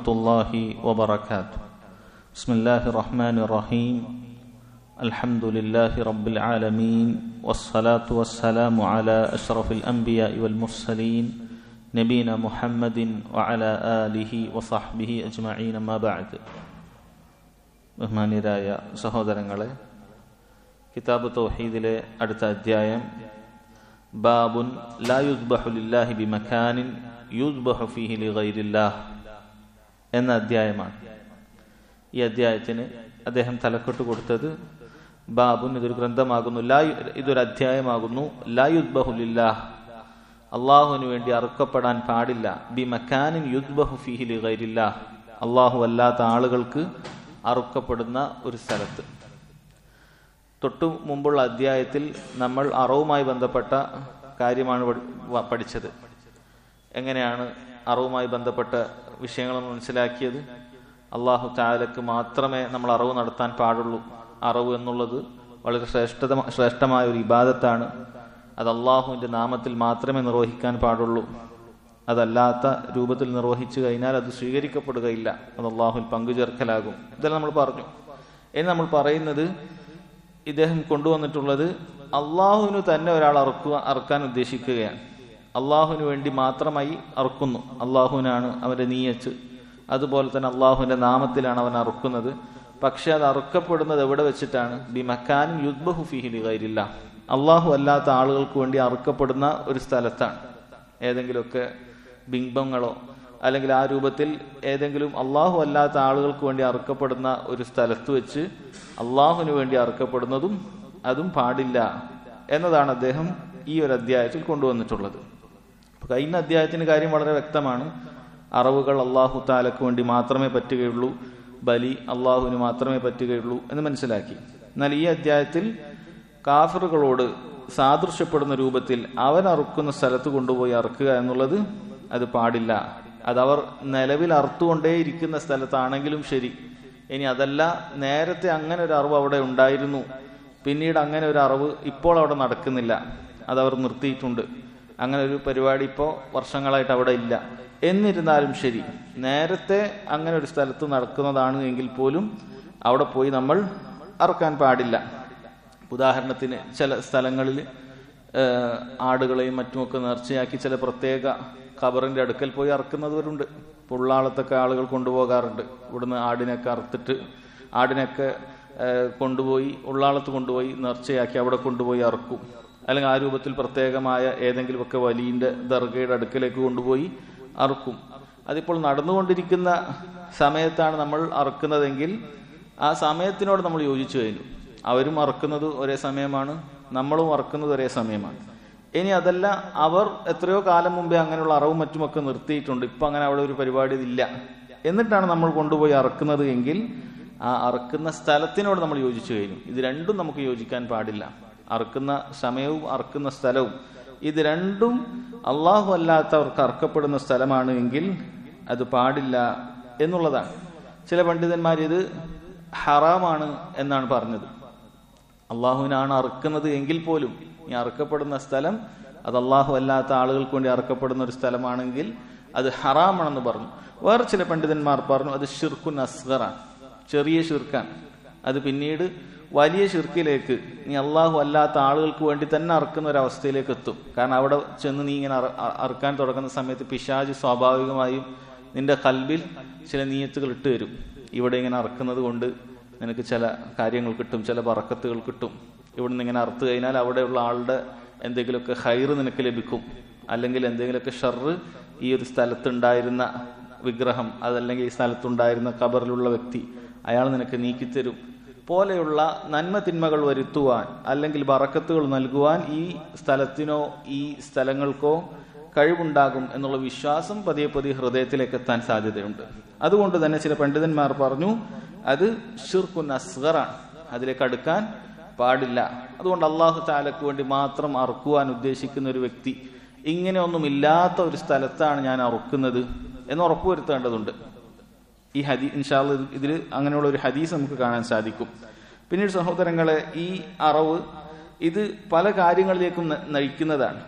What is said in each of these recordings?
ورحمة الله وبركاته بسم الله الرحمن الرحيم الحمد لله رب العالمين والصلاة والسلام على أشرف الأنبياء والمرسلين نبينا محمد وعلى آله وصحبه أجمعين ما بعد ബഹുമാന്യരായ സഹോദരങ്ങളെ കിതാബ് തൗഹീദിലെ അടുത്ത അധ്യായം ബാബുൻ ലാ യുദ്ബഹു ലില്ലാഹി ബിമക്കാനിൻ യുദ്ബഹു ഫീഹി ലിഗൈരില്ലാഹ് എന്ന അധ്യായമാണ് ഈ അധ്യായത്തിന് അദ്ദേഹം തലക്കെട്ട് കൊടുത്തത് ബാബുൻ ഇതൊരു ഗ്രന്ഥമാകുന്നു ലാ ഇതൊരു അധ്യായമാകുന്നു ലാ യുദ്ബഹു ലില്ലാഹ് അള്ളാഹുവിന് വേണ്ടി അറുക്കപ്പെടാൻ പാടില്ല ബി മക്കാനിൻ യുദ്ബഹു ഫീഹി ലിഗൈരില്ലാഹ് അള്ളാഹു അല്ലാത്ത ആളുകൾക്ക് അറുക്കപ്പെടുന്ന ഒരു സ്ഥലത്ത് തൊട്ടു മുമ്പുള്ള അധ്യായത്തിൽ നമ്മൾ അറവുമായി ബന്ധപ്പെട്ട കാര്യമാണ് പഠിച്ചത് എങ്ങനെയാണ് അറവുമായി ബന്ധപ്പെട്ട വിഷയങ്ങൾ മനസ്സിലാക്കിയത് അള്ളാഹു താലക്ക് മാത്രമേ നമ്മൾ അറിവ് നടത്താൻ പാടുള്ളൂ അറിവ് എന്നുള്ളത് വളരെ ശ്രേഷ്ഠത ശ്രേഷ്ഠമായ ഒരു ഇബാദത്താണ് അത് അള്ളാഹുവിന്റെ നാമത്തിൽ മാത്രമേ നിർവഹിക്കാൻ പാടുള്ളൂ അതല്ലാത്ത രൂപത്തിൽ നിർവഹിച്ചു കഴിഞ്ഞാൽ അത് സ്വീകരിക്കപ്പെടുകയില്ല അത് അള്ളാഹുൽ പങ്കുചേർക്കലാകും ഇതെല്ലാം നമ്മൾ പറഞ്ഞു എന്ന് നമ്മൾ പറയുന്നത് ഇദ്ദേഹം കൊണ്ടുവന്നിട്ടുള്ളത് അള്ളാഹുവിന് തന്നെ ഒരാൾ അറുക്കുക അറുക്കാൻ ഉദ്ദേശിക്കുകയാണ് അള്ളാഹുവിന് വേണ്ടി മാത്രമായി അറുക്കുന്നു അള്ളാഹുവിനാണ് അവന്റെ നീയച്ച് അതുപോലെ തന്നെ അള്ളാഹുവിന്റെ നാമത്തിലാണ് അവൻ അറുക്കുന്നത് പക്ഷെ അത് അറുക്കപ്പെടുന്നത് എവിടെ വെച്ചിട്ടാണ് ബി മക്കാനും യുദ്ബഹു ഫിഹിലി കയറില്ല അള്ളാഹു അല്ലാത്ത ആളുകൾക്ക് വേണ്ടി അറുക്കപ്പെടുന്ന ഒരു സ്ഥലത്താണ് ഏതെങ്കിലുമൊക്കെ ബിംബങ്ങളോ അല്ലെങ്കിൽ ആ രൂപത്തിൽ ഏതെങ്കിലും അള്ളാഹു അല്ലാത്ത ആളുകൾക്ക് വേണ്ടി അറുക്കപ്പെടുന്ന ഒരു സ്ഥലത്ത് വെച്ച് അള്ളാഹുവിന് വേണ്ടി അറുക്കപ്പെടുന്നതും അതും പാടില്ല എന്നതാണ് അദ്ദേഹം ഈ ഒരു അധ്യായത്തിൽ കൊണ്ടുവന്നിട്ടുള്ളത് കഴിഞ്ഞ അധ്യായത്തിന്റെ കാര്യം വളരെ വ്യക്തമാണ് അറവുകൾ അള്ളാഹു താലക്ക് വേണ്ടി മാത്രമേ പറ്റുകയുള്ളൂ ബലി അള്ളാഹുവിന് മാത്രമേ പറ്റുകയുള്ളൂ എന്ന് മനസ്സിലാക്കി എന്നാൽ ഈ അധ്യായത്തിൽ കാഫറുകളോട് സാദൃശ്യപ്പെടുന്ന രൂപത്തിൽ അവൻ അറുക്കുന്ന സ്ഥലത്ത് കൊണ്ടുപോയി അറുക്കുക എന്നുള്ളത് അത് പാടില്ല അതവർ നിലവിൽ അറുത്തുകൊണ്ടേയിരിക്കുന്ന സ്ഥലത്താണെങ്കിലും ശരി ഇനി അതല്ല നേരത്തെ അങ്ങനെ ഒരു അറിവ് അവിടെ ഉണ്ടായിരുന്നു പിന്നീട് അങ്ങനെ ഒരു അറിവ് ഇപ്പോൾ അവിടെ നടക്കുന്നില്ല അതവർ നിർത്തിയിട്ടുണ്ട് അങ്ങനെ ഒരു പരിപാടി ഇപ്പോൾ വർഷങ്ങളായിട്ട് അവിടെ ഇല്ല എന്നിരുന്നാലും ശരി നേരത്തെ അങ്ങനെ ഒരു സ്ഥലത്ത് നടക്കുന്നതാണ് എങ്കിൽ പോലും അവിടെ പോയി നമ്മൾ അറുക്കാൻ പാടില്ല ഉദാഹരണത്തിന് ചില സ്ഥലങ്ങളിൽ ആടുകളെയും മറ്റുമൊക്കെ നേർച്ചയാക്കി ചില പ്രത്യേക ഖബറിന്റെ അടുക്കൽ പോയി അറുക്കുന്നവരുണ്ട് പുള്ളാളത്തൊക്കെ ആളുകൾ കൊണ്ടുപോകാറുണ്ട് ഇവിടുന്ന് ആടിനൊക്കെ അറുത്തിട്ട് ആടിനൊക്കെ കൊണ്ടുപോയി ഉള്ളാളത്ത് കൊണ്ടുപോയി നേർച്ചയാക്കി അവിടെ കൊണ്ടുപോയി അറുക്കും അല്ലെങ്കിൽ ആ രൂപത്തിൽ പ്രത്യേകമായ ഏതെങ്കിലുമൊക്കെ വലിയന്റെ ദർഗയുടെ അടുക്കലേക്ക് കൊണ്ടുപോയി അറുക്കും അതിപ്പോൾ നടന്നുകൊണ്ടിരിക്കുന്ന സമയത്താണ് നമ്മൾ അറുക്കുന്നതെങ്കിൽ ആ സമയത്തിനോട് നമ്മൾ യോജിച്ചു കഴിഞ്ഞു അവരും അറുക്കുന്നത് ഒരേ സമയമാണ് നമ്മളും അറുക്കുന്നത് ഒരേ സമയമാണ് ഇനി അതല്ല അവർ എത്രയോ കാലം മുമ്പേ അങ്ങനെയുള്ള അറവും മറ്റുമൊക്കെ നിർത്തിയിട്ടുണ്ട് ഇപ്പൊ അങ്ങനെ അവിടെ ഒരു പരിപാടി ഇല്ല എന്നിട്ടാണ് നമ്മൾ കൊണ്ടുപോയി അറക്കുന്നത് എങ്കിൽ ആ അറക്കുന്ന സ്ഥലത്തിനോട് നമ്മൾ യോജിച്ചു കഴിഞ്ഞു ഇത് രണ്ടും നമുക്ക് യോജിക്കാൻ പാടില്ല അറക്കുന്ന സമയവും അറക്കുന്ന സ്ഥലവും ഇത് രണ്ടും അള്ളാഹു അല്ലാത്തവർക്ക് അറക്കപ്പെടുന്ന സ്ഥലമാണ് എങ്കിൽ അത് പാടില്ല എന്നുള്ളതാണ് ചില പണ്ഡിതന്മാർ ഇത് ഹറാമാണ് എന്നാണ് പറഞ്ഞത് അള്ളാഹുവിനാണ് അറുക്കുന്നത് എങ്കിൽ പോലും ഈ അറുക്കപ്പെടുന്ന സ്ഥലം അത് അള്ളാഹു അല്ലാത്ത ആളുകൾക്ക് വേണ്ടി അറുക്കപ്പെടുന്ന ഒരു സ്ഥലമാണെങ്കിൽ അത് ഹറാമാണെന്ന് പറഞ്ഞു വേറെ ചില പണ്ഡിതന്മാർ പറഞ്ഞു അത് ഷിർക്കുൻ അസ്ഗറാണ് ചെറിയ ഷിർക്കാൻ അത് പിന്നീട് വലിയ ഷിർക്കിലേക്ക് നീ അള്ളാഹു അല്ലാത്ത ആളുകൾക്ക് വേണ്ടി തന്നെ അറുക്കുന്ന ഒരു അവസ്ഥയിലേക്ക് എത്തും കാരണം അവിടെ ചെന്ന് നീ ഇങ്ങനെ അറുക്കാൻ തുടങ്ങുന്ന സമയത്ത് പിശാജ് സ്വാഭാവികമായും നിന്റെ കൽബിൽ ചില നീയത്തുകൾ ഇട്ട് വരും ഇവിടെ ഇങ്ങനെ അറുക്കുന്നത് കൊണ്ട് നിനക്ക് ചില കാര്യങ്ങൾ കിട്ടും ചില പറക്കത്തുകൾ കിട്ടും ഇവിടുന്ന് ഇങ്ങനെ അറുത്ത് കഴിഞ്ഞാൽ അവിടെയുള്ള ആളുടെ എന്തെങ്കിലുമൊക്കെ ഹൈറ് നിനക്ക് ലഭിക്കും അല്ലെങ്കിൽ എന്തെങ്കിലുമൊക്കെ ഷർറ് ഈ ഒരു സ്ഥലത്തുണ്ടായിരുന്ന വിഗ്രഹം അതല്ലെങ്കിൽ ഈ സ്ഥലത്തുണ്ടായിരുന്ന ഖബറിലുള്ള വ്യക്തി അയാൾ നിനക്ക് നീക്കിത്തരും പോലെയുള്ള നന്മ തിന്മകൾ വരുത്തുവാൻ അല്ലെങ്കിൽ ബറക്കത്തുകൾ നൽകുവാൻ ഈ സ്ഥലത്തിനോ ഈ സ്ഥലങ്ങൾക്കോ കഴിവുണ്ടാകും എന്നുള്ള വിശ്വാസം പതിയെ പതിയെ ഹൃദയത്തിലേക്ക് എത്താൻ സാധ്യതയുണ്ട് അതുകൊണ്ട് തന്നെ ചില പണ്ഡിതന്മാർ പറഞ്ഞു അത് ഷിർക്കുൻ അസ്ഗറാണ് അതിലേക്ക് അടുക്കാൻ പാടില്ല അതുകൊണ്ട് അള്ളാഹു താലക്ക് വേണ്ടി മാത്രം അറുക്കുവാൻ ഉദ്ദേശിക്കുന്ന ഒരു വ്യക്തി ഇങ്ങനെയൊന്നും ഇല്ലാത്ത ഒരു സ്ഥലത്താണ് ഞാൻ അറുക്കുന്നത് എന്ന് ഉറപ്പുവരുത്തേണ്ടതുണ്ട് ഈ ഹദീ ഇൻഷാല് ഇതിൽ അങ്ങനെയുള്ള ഒരു ഹദീസ് നമുക്ക് കാണാൻ സാധിക്കും പിന്നീട് സഹോദരങ്ങളെ ഈ അറവ് ഇത് പല കാര്യങ്ങളിലേക്കും ന- നയിക്കുന്നതാണ്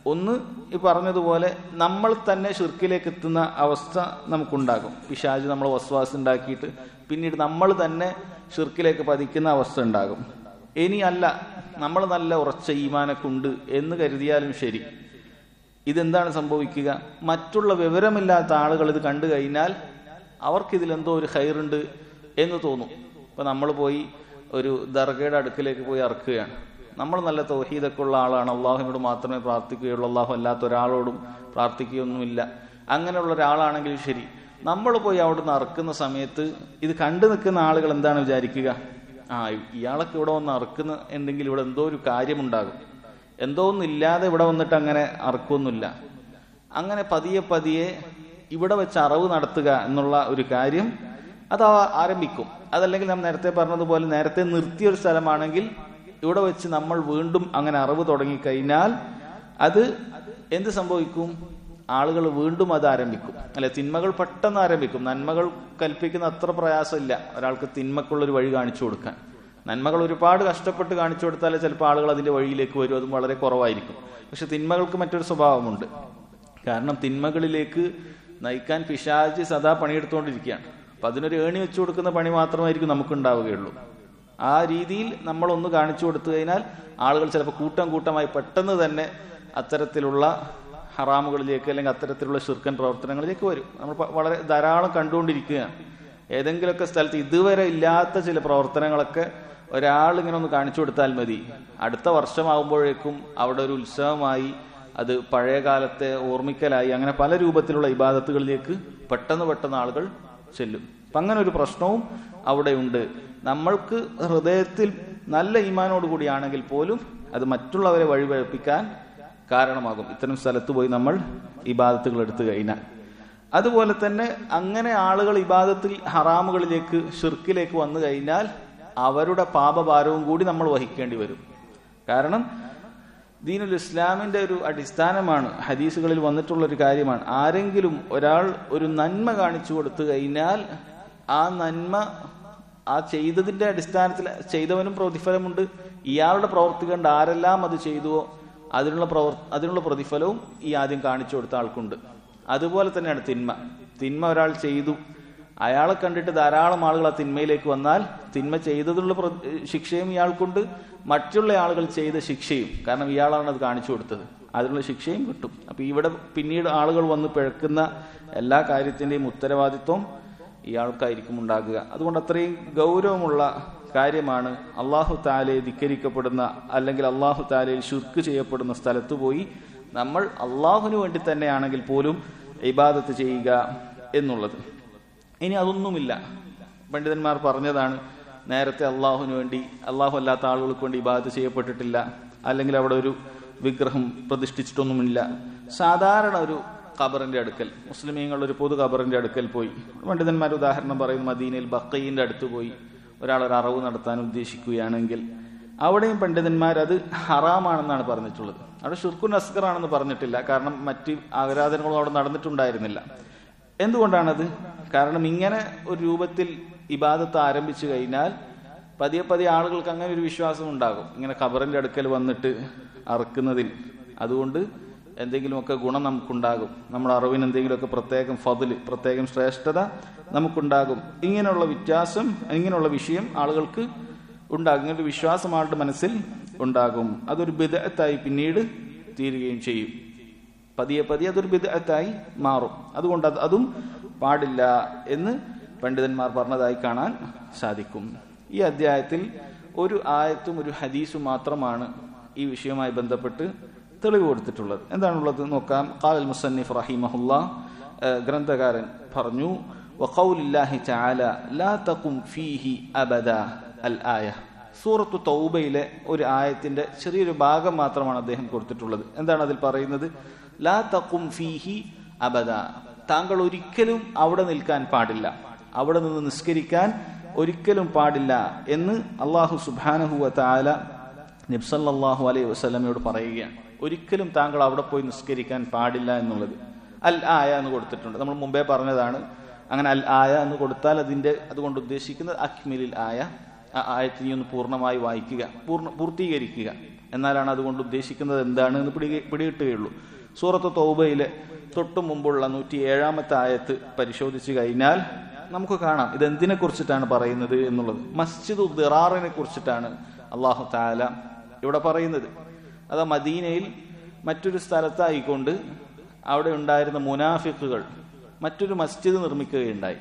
ഒന്ന് ഈ പറഞ്ഞതുപോലെ നമ്മൾ തന്നെ ഷിർക്കിലേക്ക് എത്തുന്ന അവസ്ഥ നമുക്കുണ്ടാകും പിശാജ് നമ്മൾ വസ്വാസ് ഉണ്ടാക്കിയിട്ട് പിന്നീട് നമ്മൾ തന്നെ ഷിർക്കിലേക്ക് പതിക്കുന്ന അവസ്ഥ ഉണ്ടാകും ഇനി അല്ല നമ്മൾ നല്ല ഉറച്ച ഈമാനൊക്കെ ഉണ്ട് എന്ന് കരുതിയാലും ശരി ഇതെന്താണ് സംഭവിക്കുക മറ്റുള്ള വിവരമില്ലാത്ത ആളുകൾ ഇത് കണ്ടു കഴിഞ്ഞാൽ അവർക്കിതിലെന്തോ ഒരു ഹൈറുണ്ട് എന്ന് തോന്നും ഇപ്പൊ നമ്മൾ പോയി ഒരു ദർഗയുടെ അടുക്കിലേക്ക് പോയി ഇറക്കുകയാണ് നമ്മൾ നല്ല തൗഹീദൊക്കെ ഉള്ള ആളാണ് അള്ളാഹുവിനോട് മാത്രമേ പ്രാർത്ഥിക്കുകയുള്ളൂ അള്ളാഹു അല്ലാത്ത ഒരാളോടും പ്രാർത്ഥിക്കുകയൊന്നുമില്ല അങ്ങനെയുള്ള ഒരാളാണെങ്കിൽ ശരി നമ്മൾ പോയി അവിടുന്ന് അറക്കുന്ന സമയത്ത് ഇത് കണ്ടു നിൽക്കുന്ന ആളുകൾ എന്താണ് വിചാരിക്കുക ആ ഇയാളൊക്കെ ഇവിടെ വന്ന് അറക്കുന്ന എന്തെങ്കിലും ഇവിടെ എന്തോ ഒരു കാര്യമുണ്ടാകും എന്തോ ഒന്നില്ലാതെ ഇവിടെ വന്നിട്ട് അങ്ങനെ അറക്കൊന്നുമില്ല അങ്ങനെ പതിയെ പതിയെ ഇവിടെ വെച്ച് അറിവ് നടത്തുക എന്നുള്ള ഒരു കാര്യം അത് ആരംഭിക്കും അതല്ലെങ്കിൽ നാം നേരത്തെ പറഞ്ഞതുപോലെ നേരത്തെ നിർത്തിയ ഒരു സ്ഥലമാണെങ്കിൽ ഇവിടെ വെച്ച് നമ്മൾ വീണ്ടും അങ്ങനെ അറിവ് തുടങ്ങിക്കഴിഞ്ഞാൽ അത് എന്ത് സംഭവിക്കും ആളുകൾ വീണ്ടും അത് ആരംഭിക്കും അല്ലെ തിന്മകൾ പെട്ടെന്ന് ആരംഭിക്കും നന്മകൾ കൽപ്പിക്കുന്ന അത്ര പ്രയാസമില്ല ഒരാൾക്ക് തിന്മക്കുള്ളൊരു വഴി കാണിച്ചു കൊടുക്കാൻ നന്മകൾ ഒരുപാട് കഷ്ടപ്പെട്ട് കാണിച്ചു കൊടുത്താൽ ചിലപ്പോൾ ആളുകൾ അതിന്റെ വഴിയിലേക്ക് വരും അതും വളരെ കുറവായിരിക്കും പക്ഷെ തിന്മകൾക്ക് മറ്റൊരു സ്വഭാവമുണ്ട് കാരണം തിന്മകളിലേക്ക് നയിക്കാൻ പിശാചി സദാ പണിയെടുത്തുകൊണ്ടിരിക്കുകയാണ് അപ്പൊ അതിനൊരു ഏണി വെച്ചു കൊടുക്കുന്ന പണി മാത്രമായിരിക്കും നമുക്ക് ഉണ്ടാവുകയുള്ളൂ ആ രീതിയിൽ നമ്മൾ ഒന്ന് കാണിച്ചു കൊടുത്തു കഴിഞ്ഞാൽ ആളുകൾ ചിലപ്പോൾ കൂട്ടം കൂട്ടമായി പെട്ടെന്ന് തന്നെ അത്തരത്തിലുള്ള ഹറാമുകളിലേക്ക് അല്ലെങ്കിൽ അത്തരത്തിലുള്ള ശുർക്കൻ പ്രവർത്തനങ്ങളിലേക്ക് വരും നമ്മൾ വളരെ ധാരാളം കണ്ടുകൊണ്ടിരിക്കുകയാണ് ഏതെങ്കിലുമൊക്കെ സ്ഥലത്ത് ഇതുവരെ ഇല്ലാത്ത ചില പ്രവർത്തനങ്ങളൊക്കെ ഒരാൾ ഇങ്ങനെ ഒന്ന് കാണിച്ചു കൊടുത്താൽ മതി അടുത്ത വർഷമാകുമ്പോഴേക്കും അവിടെ ഒരു ഉത്സവമായി അത് പഴയ കാലത്തെ ഓർമ്മിക്കലായി അങ്ങനെ പല രൂപത്തിലുള്ള ഇബാദത്തുകളിലേക്ക് പെട്ടെന്ന് പെട്ടെന്ന് ആളുകൾ ചെല്ലും അപ്പൊ അങ്ങനെ ഒരു പ്രശ്നവും അവിടെയുണ്ട് നമ്മൾക്ക് ഹൃദയത്തിൽ നല്ല ഈമാനോട് കൂടിയാണെങ്കിൽ പോലും അത് മറ്റുള്ളവരെ വഴിപഴപ്പിക്കാൻ കാരണമാകും ഇത്തരം സ്ഥലത്ത് പോയി നമ്മൾ ഇബാദത്തുകൾ എടുത്തു കഴിഞ്ഞാൽ അതുപോലെ തന്നെ അങ്ങനെ ആളുകൾ ഇബാദത്തിൽ ഹറാമുകളിലേക്ക് ഷിർക്കിലേക്ക് വന്നു കഴിഞ്ഞാൽ അവരുടെ പാപഭാരവും കൂടി നമ്മൾ വഹിക്കേണ്ടി വരും കാരണം ദീനുൽ ഇസ്ലാമിന്റെ ഒരു അടിസ്ഥാനമാണ് ഹദീസുകളിൽ വന്നിട്ടുള്ള ഒരു കാര്യമാണ് ആരെങ്കിലും ഒരാൾ ഒരു നന്മ കാണിച്ചു കൊടുത്തു കഴിഞ്ഞാൽ ആ നന്മ ആ ചെയ്തതിന്റെ അടിസ്ഥാനത്തിൽ ചെയ്തവനും പ്രതിഫലമുണ്ട് ഇയാളുടെ പ്രവർത്തി കണ്ട് ആരെല്ലാം അത് ചെയ്തുവോ അതിനുള്ള പ്രവർ അതിനുള്ള പ്രതിഫലവും ഈ ആദ്യം കാണിച്ചു കൊടുത്ത ആൾക്കുണ്ട് അതുപോലെ തന്നെയാണ് തിന്മ തിന്മ ഒരാൾ ചെയ്തു അയാളെ കണ്ടിട്ട് ധാരാളം ആളുകൾ ആ തിന്മയിലേക്ക് വന്നാൽ തിന്മ ചെയ്തതിനുള്ള ശിക്ഷയും ഇയാൾക്കുണ്ട് മറ്റുള്ള ആളുകൾ ചെയ്ത ശിക്ഷയും കാരണം ഇയാളാണ് അത് കാണിച്ചു കൊടുത്തത് അതിനുള്ള ശിക്ഷയും കിട്ടും അപ്പൊ ഇവിടെ പിന്നീട് ആളുകൾ വന്ന് പിഴക്കുന്ന എല്ലാ കാര്യത്തിന്റെയും ഉത്തരവാദിത്വം ഇയാൾക്കായിരിക്കും ഉണ്ടാകുക അതുകൊണ്ട് അത്രയും ഗൗരവമുള്ള കാര്യമാണ് അള്ളാഹു താലയെ ധിക്കരിക്കപ്പെടുന്ന അല്ലെങ്കിൽ അള്ളാഹു താലയിൽ ശുർക്ക് ചെയ്യപ്പെടുന്ന സ്ഥലത്ത് പോയി നമ്മൾ അള്ളാഹുവിന് വേണ്ടി തന്നെയാണെങ്കിൽ പോലും ഇബാദത്ത് ചെയ്യുക എന്നുള്ളത് ഇനി അതൊന്നുമില്ല പണ്ഡിതന്മാർ പറഞ്ഞതാണ് നേരത്തെ അള്ളാഹുവിന് വേണ്ടി അള്ളാഹു അല്ലാത്ത ആളുകൾക്ക് വേണ്ടി ഇബാദത്ത് ചെയ്യപ്പെട്ടിട്ടില്ല അല്ലെങ്കിൽ അവിടെ ഒരു വിഗ്രഹം പ്രതിഷ്ഠിച്ചിട്ടൊന്നുമില്ല സാധാരണ ഒരു ഖബറിന്റെ അടുക്കൽ മുസ്ലിമീങ്ങൾ ഒരു പൊതു ഖബറിന്റെ അടുക്കൽ പോയി പണ്ഡിതന്മാർ ഉദാഹരണം പറയുന്നു മദീനയിൽ ബക്കയിന്റെ അടുത്ത് പോയി ഒരാൾ ഒരു അറിവ് നടത്താൻ ഉദ്ദേശിക്കുകയാണെങ്കിൽ അവിടെയും പണ്ഡിതന്മാർ അത് ഹറാമാണെന്നാണ് പറഞ്ഞിട്ടുള്ളത് അവിടെ ഷുർഖുൻ അസ്കർ ആണെന്ന് പറഞ്ഞിട്ടില്ല കാരണം മറ്റ് ആരാധനകളും അവിടെ നടന്നിട്ടുണ്ടായിരുന്നില്ല എന്തുകൊണ്ടാണത് കാരണം ഇങ്ങനെ ഒരു രൂപത്തിൽ ഇബാദത്ത് ആരംഭിച്ചു കഴിഞ്ഞാൽ പതിയെ പതിയെ ആളുകൾക്ക് അങ്ങനെ ഒരു വിശ്വാസം ഉണ്ടാകും ഇങ്ങനെ ഖബറിന്റെ അടുക്കൽ വന്നിട്ട് അറക്കുന്നതിൽ അതുകൊണ്ട് എന്തെങ്കിലുമൊക്കെ ഗുണം നമുക്കുണ്ടാകും നമ്മുടെ അറിവിന് എന്തെങ്കിലുമൊക്കെ പ്രത്യേകം ഫതില് പ്രത്യേകം ശ്രേഷ്ഠത നമുക്കുണ്ടാകും ഇങ്ങനെയുള്ള വ്യത്യാസം ഇങ്ങനെയുള്ള വിഷയം ആളുകൾക്ക് ഉണ്ടാകും ഇങ്ങനൊരു വിശ്വാസം ആളുടെ മനസ്സിൽ ഉണ്ടാകും അതൊരു ബിദത്തായി പിന്നീട് തീരുകയും ചെയ്യും പതിയെ പതിയെ അതൊരു ബിദത്തായി മാറും അതുകൊണ്ട് അത് അതും പാടില്ല എന്ന് പണ്ഡിതന്മാർ പറഞ്ഞതായി കാണാൻ സാധിക്കും ഈ അധ്യായത്തിൽ ഒരു ആയത്തും ഒരു ഹദീസും മാത്രമാണ് ഈ വിഷയവുമായി ബന്ധപ്പെട്ട് തെളിവ് കൊടുത്തിട്ടുള്ളത് എന്താണുള്ളത് നോക്കാം ഖാൽ മുസന്നിഫ് റഹിമഹുല്ല ഗ്രന്ഥകാരൻ പറഞ്ഞു വഖൗലില്ലാഹി തആല ലാ തഖും ഫീഹി അബദ അൽ ആയ സൂറത്തു തൗബയിലെ ഒരു ആയത്തിന്റെ ചെറിയൊരു ഭാഗം മാത്രമാണ് അദ്ദേഹം കൊടുത്തിട്ടുള്ളത് എന്താണ് അതിൽ പറയുന്നത് ലാ തഖും ഫീഹി അബദ താങ്കൾ ഒരിക്കലും അവിടെ നിൽക്കാൻ പാടില്ല അവിടെ നിന്ന് നിസ്കരിക്കാൻ ഒരിക്കലും പാടില്ല എന്ന് അള്ളാഹു സുബാനഹുവ താല നിബ്സല്ലാഹു അലൈഹി വസ്ലമയോട് പറയുകയാണ് ഒരിക്കലും താങ്കൾ അവിടെ പോയി നിസ്കരിക്കാൻ പാടില്ല എന്നുള്ളത് അൽ ആയ എന്ന് കൊടുത്തിട്ടുണ്ട് നമ്മൾ മുമ്പേ പറഞ്ഞതാണ് അങ്ങനെ അൽ ആയ എന്ന് കൊടുത്താൽ അതിന്റെ അതുകൊണ്ട് ഉദ്ദേശിക്കുന്നത് അക്മിലിൽ ആയ ആ ആയത്ത് നീ ഒന്ന് പൂർണ്ണമായി വായിക്കുക പൂർണ്ണ പൂർത്തീകരിക്കുക എന്നാലാണ് അതുകൊണ്ട് ഉദ്ദേശിക്കുന്നത് എന്താണ് എന്ന് പിടി പിടികിട്ടുകയുള്ളൂ സൂറത്ത് തൗബയിലെ തൊട്ടു മുമ്പുള്ള നൂറ്റി ഏഴാമത്തെ ആയത്ത് പരിശോധിച്ചു കഴിഞ്ഞാൽ നമുക്ക് കാണാം ഇത് എന്തിനെ കുറിച്ചിട്ടാണ് പറയുന്നത് എന്നുള്ളത് മസ്ജിദ് ദിറാറിനെ കുറിച്ചിട്ടാണ് അള്ളാഹു താല ഇവിടെ പറയുന്നത് അതാ മദീനയിൽ മറ്റൊരു സ്ഥലത്തായിക്കൊണ്ട് അവിടെ ഉണ്ടായിരുന്ന മുനാഫിക്കുകൾ മറ്റൊരു മസ്ജിദ് നിർമ്മിക്കുകയുണ്ടായി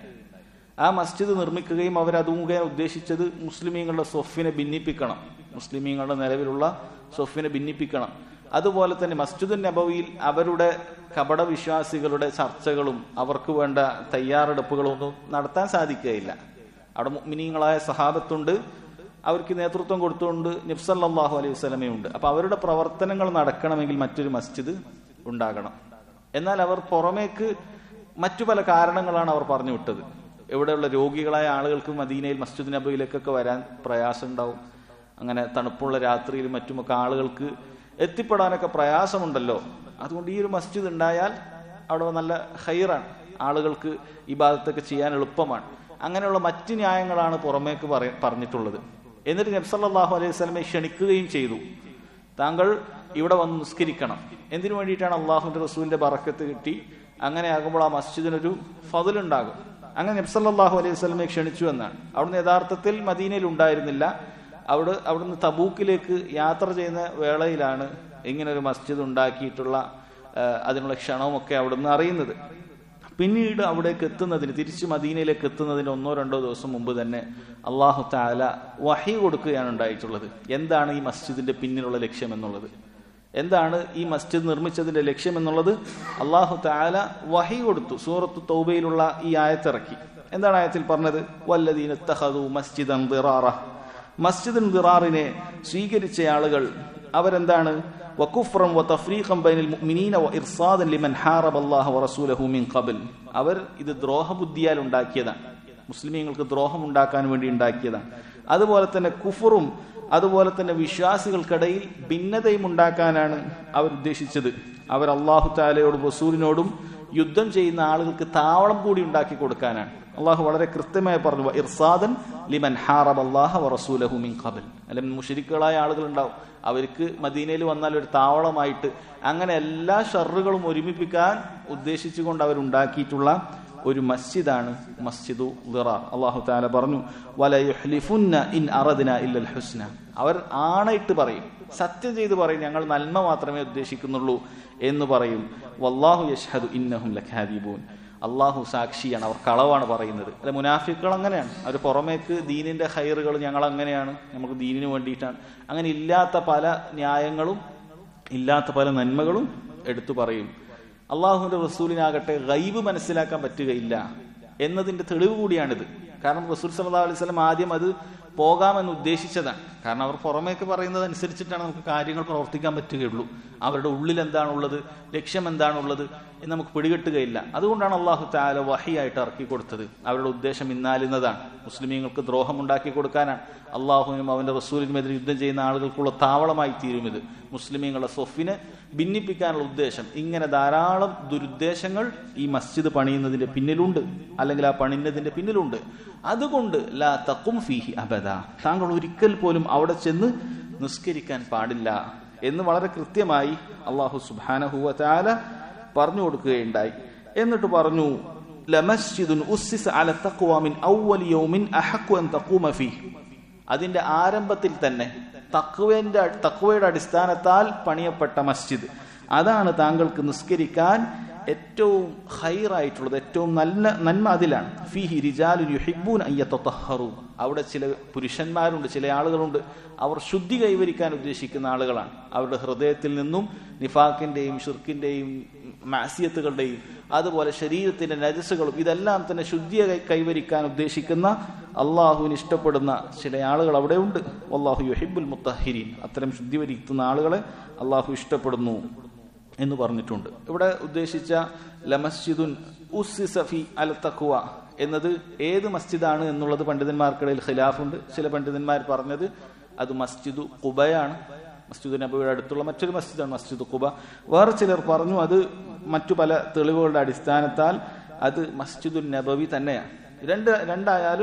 ആ മസ്ജിദ് നിർമ്മിക്കുകയും അവർ അത് മുഖേന ഉദ്ദേശിച്ചത് മുസ്ലിമീങ്ങളുടെ സൊഫിനെ ഭിന്നിപ്പിക്കണം മുസ്ലിമീങ്ങളുടെ നിലവിലുള്ള സൊഫിനെ ഭിന്നിപ്പിക്കണം അതുപോലെ തന്നെ മസ്ജിദ് നബവിയിൽ അവരുടെ കപട വിശ്വാസികളുടെ ചർച്ചകളും അവർക്ക് വേണ്ട തയ്യാറെടുപ്പുകളും ഒന്നും നടത്താൻ സാധിക്കുകയില്ല അവിടെ മിനിങ്ങളായ സഹാബത്തുണ്ട് അവർക്ക് നേതൃത്വം കൊടുത്തുകൊണ്ട് നിഫ്സല്ലാഹു അലൈഹി വസ്ലമയുണ്ട് അപ്പൊ അവരുടെ പ്രവർത്തനങ്ങൾ നടക്കണമെങ്കിൽ മറ്റൊരു മസ്ജിദ് ഉണ്ടാകണം എന്നാൽ അവർ പുറമേക്ക് മറ്റു പല കാരണങ്ങളാണ് അവർ പറഞ്ഞു വിട്ടത് ഇവിടെയുള്ള രോഗികളായ ആളുകൾക്ക് മദീനയിൽ മസ്ജിദ് നബയിലേക്കൊക്കെ വരാൻ പ്രയാസം ഉണ്ടാവും അങ്ങനെ തണുപ്പുള്ള രാത്രിയിലും മറ്റുമൊക്കെ ആളുകൾക്ക് എത്തിപ്പെടാനൊക്കെ പ്രയാസമുണ്ടല്ലോ അതുകൊണ്ട് ഈ ഒരു മസ്ജിദ് ഉണ്ടായാൽ അവിടെ നല്ല ഹൈറാണ് ആളുകൾക്ക് ഈ ഭാഗത്തൊക്കെ ചെയ്യാൻ എളുപ്പമാണ് അങ്ങനെയുള്ള മറ്റ് ന്യായങ്ങളാണ് പുറമേക്ക് പറ പറഞ്ഞിട്ടുള്ളത് എന്നിട്ട് നബ്സല്ലാഹു അലൈഹി സ്വലമെ ക്ഷണിക്കുകയും ചെയ്തു താങ്കൾ ഇവിടെ വന്ന് നിസ്കരിക്കണം എന്തിനു വേണ്ടിയിട്ടാണ് അള്ളാഹുന്റെ റസൂലിന്റെ ബറക്കത്ത് കിട്ടി അങ്ങനെ ആകുമ്പോൾ ആ മസ്ജിദിനൊരു ഫതിലുണ്ടാകും അങ്ങനെ നബ്സല്ലാഹു അലൈഹി സ്വലമെ ക്ഷണിച്ചു എന്നാണ് അവിടുന്ന് യഥാർത്ഥത്തിൽ മദീനയിൽ ഉണ്ടായിരുന്നില്ല അവിടെ അവിടുന്ന് തബൂക്കിലേക്ക് യാത്ര ചെയ്യുന്ന വേളയിലാണ് ഇങ്ങനെ ഒരു മസ്ജിദ് ഉണ്ടാക്കിയിട്ടുള്ള അതിനുള്ള ക്ഷണവുമൊക്കെ അവിടുന്ന് അറിയുന്നത് പിന്നീട് അവിടേക്ക് എത്തുന്നതിന് തിരിച്ച് മദീനയിലേക്ക് എത്തുന്നതിന് ഒന്നോ രണ്ടോ ദിവസം മുമ്പ് തന്നെ അള്ളാഹു താല വഹി കൊടുക്കുകയാണ് ഉണ്ടായിട്ടുള്ളത് എന്താണ് ഈ മസ്ജിദിന്റെ പിന്നിലുള്ള ലക്ഷ്യം എന്നുള്ളത് എന്താണ് ഈ മസ്ജിദ് നിർമ്മിച്ചതിന്റെ ലക്ഷ്യം എന്നുള്ളത് അള്ളാഹു താല വഹി കൊടുത്തു സൂറത്ത് തൗബയിലുള്ള ഈ ആയത്തിറക്കി എന്താണ് ആയത്തിൽ പറഞ്ഞത് വല്ലദീന തഹദു മസ്ജിദൻ ദിറാറ മസ്ജിദുൻ ദിറാറിനെ സ്വീകരിച്ച ആളുകൾ അവരെന്താണ് വകുഫ്രം വതഫ്രീഖം ബൈനൽ മുഅ്മിനീന വഇർസാദൻ ലിമൻ ഹാറബ അല്ലാഹു വറസൂലഹു മിൻ ഖബൽ അവർ ഇത് ദ്രോഹബുദ്ധിയാൽ ഉണ്ടാക്കിയതാണ് മുസ്ലിമീങ്ങൾക്ക് ദ്രോഹം ഉണ്ടാക്കാൻ വേണ്ടി ഉണ്ടാക്കിയതാണ് അതുപോലെ തന്നെ കുഫറും അതുപോലെ തന്നെ വിശ്വാസികൾക്കിടയിൽ ഭിന്നതയും ഉണ്ടാക്കാനാണ് അവർ ഉദ്ദേശിച്ചത് അവർ അള്ളാഹു താലയോടും റസൂലിനോടും യുദ്ധം ചെയ്യുന്ന ആളുകൾക്ക് താവളം കൂടി ഉണ്ടാക്കി കൊടുക്കാനാണ് അള്ളാഹു വളരെ കൃത്യമായി പറഞ്ഞു ഇർസാദൻ ലിമൻ ഹാറബ് അള്ളാഹ റസൂലഹു മിൻ ഖബൽ അല്ലെങ്കിൽ മുഷരിക്കുകളായ ആളുകൾ ഉണ്ടാവും അവർക്ക് മദീനയിൽ വന്നാൽ ഒരു താവളമായിട്ട് അങ്ങനെ എല്ലാ ഷറുകളും ഒരുമിപ്പിക്കാൻ ഉദ്ദേശിച്ചുകൊണ്ട് അവരുണ്ടാക്കിയിട്ടുള്ള ഒരു മസ്ജിദാണ് മസ്ജിദു ലിറാർ അള്ളാഹു താല പറഞ്ഞു വലയുഹ്ലിഫുന്ന ഇൻ അറദിന ഇല്ലൽ ഹുസ്ന അവർ ആണയിട്ട് പറയും സത്യം ചെയ്ത് പറയും ഞങ്ങൾ നന്മ മാത്രമേ ഉദ്ദേശിക്കുന്നുള്ളൂ എന്ന് പറയും വല്ലാഹു യഷ്ഹദു ഇന്നഹും ലഖാദിബൂൻ അള്ളാഹു സാക്ഷിയാണ് അവർ കളവാണ് പറയുന്നത് അല്ലെ മുനാഫിക്കുകൾ അങ്ങനെയാണ് അവർ പുറമേക്ക് ദീനിന്റെ ഹൈറുകൾ ഞങ്ങൾ അങ്ങനെയാണ് നമുക്ക് ദീനിന് വേണ്ടിയിട്ടാണ് അങ്ങനെ ഇല്ലാത്ത പല ന്യായങ്ങളും ഇല്ലാത്ത പല നന്മകളും എടുത്തു പറയും അള്ളാഹുവിന്റെ റസൂലിനാകട്ടെ ഗൈബ് മനസ്സിലാക്കാൻ പറ്റുകയില്ല എന്നതിന്റെ തെളിവ് കൂടിയാണിത് കാരണം റസൂൽ സല്ലാ അലൈഹി സ്വലം ആദ്യം അത് പോകാമെന്ന് ഉദ്ദേശിച്ചതാണ് കാരണം അവർ പുറമേക്ക് പറയുന്നത് അനുസരിച്ചിട്ടാണ് നമുക്ക് കാര്യങ്ങൾ പ്രവർത്തിക്കാൻ പറ്റുകയുള്ളൂ അവരുടെ ഉള്ളിൽ എന്താണുള്ളത് ലക്ഷ്യം എന്താണുള്ളത് എന്ന് നമുക്ക് പിടികെട്ടുകയില്ല അതുകൊണ്ടാണ് അള്ളാഹു താല വഹിയായിട്ട് ഇറക്കി കൊടുത്തത് അവരുടെ ഉദ്ദേശം ഇന്നാലുന്നതാണ് മുസ്ലിമീങ്ങൾക്ക് ദ്രോഹം ഉണ്ടാക്കി കൊടുക്കാനാണ് അള്ളാഹുവിനും അവന്റെ റസൂലിനുമെതിരെ യുദ്ധം ചെയ്യുന്ന ആളുകൾക്കുള്ള താവളമായി തീരും ഇത് മുസ്ലിമീങ്ങളുടെ സൊഫിനെ ഭിന്നിപ്പിക്കാനുള്ള ഉദ്ദേശം ഇങ്ങനെ ധാരാളം ദുരുദ്ദേശങ്ങൾ ഈ മസ്ജിദ് പണിയുന്നതിന്റെ പിന്നിലുണ്ട് അല്ലെങ്കിൽ ആ പണിയുന്നതിന്റെ പിന്നിലുണ്ട് അതുകൊണ്ട് ലാ തക്കും ഫീഹി അബദ താങ്കൾ ഒരിക്കൽ പോലും അവിടെ ചെന്ന് നിസ്കരിക്കാൻ പാടില്ല എന്ന് വളരെ കൃത്യമായി അള്ളാഹു സുബാനഹുവ താല പറഞ്ഞു കൊടുക്കുകയുണ്ടായി എന്നിട്ട് പറഞ്ഞു ലമസ്ജിദുൻ ഉസ്സിസ അല തഖ്വ മിൻ അവ്വലി യൗമിൻ അഹഖു അൻ തഖൂമ ഫീഹ് അതിന്റെ ആരംഭത്തിൽ തന്നെ തക്വന്റെ തക്വയുടെ അടിസ്ഥാനത്താൽ പണിയപ്പെട്ട മസ്ജിദ് അതാണ് താങ്കൾക്ക് നിസ്കരിക്കാൻ ഏറ്റവും ഹൈറായിട്ടുള്ളത് ഏറ്റവും നല്ല നന്മ അതിലാണ് ഫിഹി റിജാലു യുഹിബൂൻ അയ്യത്തഹറു അവിടെ ചില പുരുഷന്മാരുണ്ട് ചില ആളുകളുണ്ട് അവർ ശുദ്ധി കൈവരിക്കാൻ ഉദ്ദേശിക്കുന്ന ആളുകളാണ് അവരുടെ ഹൃദയത്തിൽ നിന്നും നിഫാക്കിന്റെയും ഷിർക്കിന്റെയും മാസിയത്തുകളുടെയും അതുപോലെ ശരീരത്തിന്റെ നജസുകളും ഇതെല്ലാം തന്നെ ശുദ്ധിയെ കൈവരിക്കാൻ ഉദ്ദേശിക്കുന്ന അള്ളാഹുവിന് ഇഷ്ടപ്പെടുന്ന ചില ആളുകൾ അവിടെ ഉണ്ട് അള്ളാഹു യുഹിബുൽ മുത്തഹിരീൻ അത്തരം ശുദ്ധി വരുത്തുന്ന ആളുകളെ അള്ളാഹു ഇഷ്ടപ്പെടുന്നു എന്ന് പറഞ്ഞിട്ടുണ്ട് ഇവിടെ ഉദ്ദേശിച്ച ലമസ്ജിദുൻ ഉസ്സിസഫി അൽ തഖ്വ എന്നത് ഏത് മസ്ജിദാണ് എന്നുള്ളത് പണ്ഡിതന്മാർക്കിടയിൽ ഖിലാഫുണ്ട് ചില പണ്ഡിതന്മാർ പറഞ്ഞത് അത് മസ്ജിദു കുബയാണ് മസ്ജിദ് നബിയുടെ അടുത്തുള്ള മറ്റൊരു മസ്ജിദാണ് മസ്ജിദ് കുബ വേറെ ചിലർ പറഞ്ഞു അത് മറ്റു പല തെളിവുകളുടെ അടിസ്ഥാനത്താൽ അത് മസ്ജിദുൽ നബവി തന്നെയാണ് രണ്ട് രണ്ടായാലും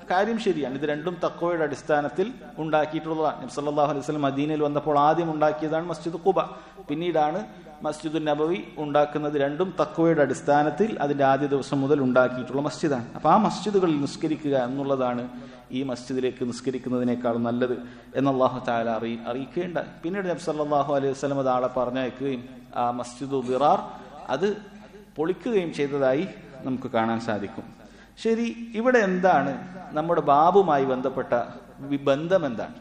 കാര്യം ശരിയാണ് ഇത് രണ്ടും തക്കവയുടെ അടിസ്ഥാനത്തിൽ ഉണ്ടാക്കിയിട്ടുള്ളതാണ് നബി സല്ലല്ലാഹു അലൈഹി വസല്ലം മദീനയിൽ വന്നപ്പോൾ ആദ്യം ഉണ്ടാക്കിയതാണ് മസ്ജിദ് ഖുബ പിന്നീടാണ് മസ്ജിദ് നബവി ഉണ്ടാക്കുന്നത് രണ്ടും തക്കവയുടെ അടിസ്ഥാനത്തിൽ അതിന്റെ ആദ്യ ദിവസം മുതൽ ഉണ്ടാക്കിയിട്ടുള്ള മസ്ജിദാണ് അപ്പൊ ആ മസ്ജിദുകളിൽ നിസ്കരിക്കുക എന്നുള്ളതാണ് ഈ മസ്ജിദിലേക്ക് നിസ്കരിക്കുന്നതിനേക്കാൾ നല്ലത് എന്ന് അള്ളാഹു താല അറിയി അറിയിക്കേണ്ട പിന്നീട് നബി സല്ലല്ലാഹു അലൈഹി വസല്ലം അത് ആളെ പറഞ്ഞയക്കുകയും ആ മസ്ജിദ് ദിറാർ അത് പൊളിക്കുകയും ചെയ്തതായി നമുക്ക് കാണാൻ സാധിക്കും ശരി ഇവിടെ എന്താണ് നമ്മുടെ ബാബുമായി ബന്ധപ്പെട്ട വി- ബന്ധം എന്താണ്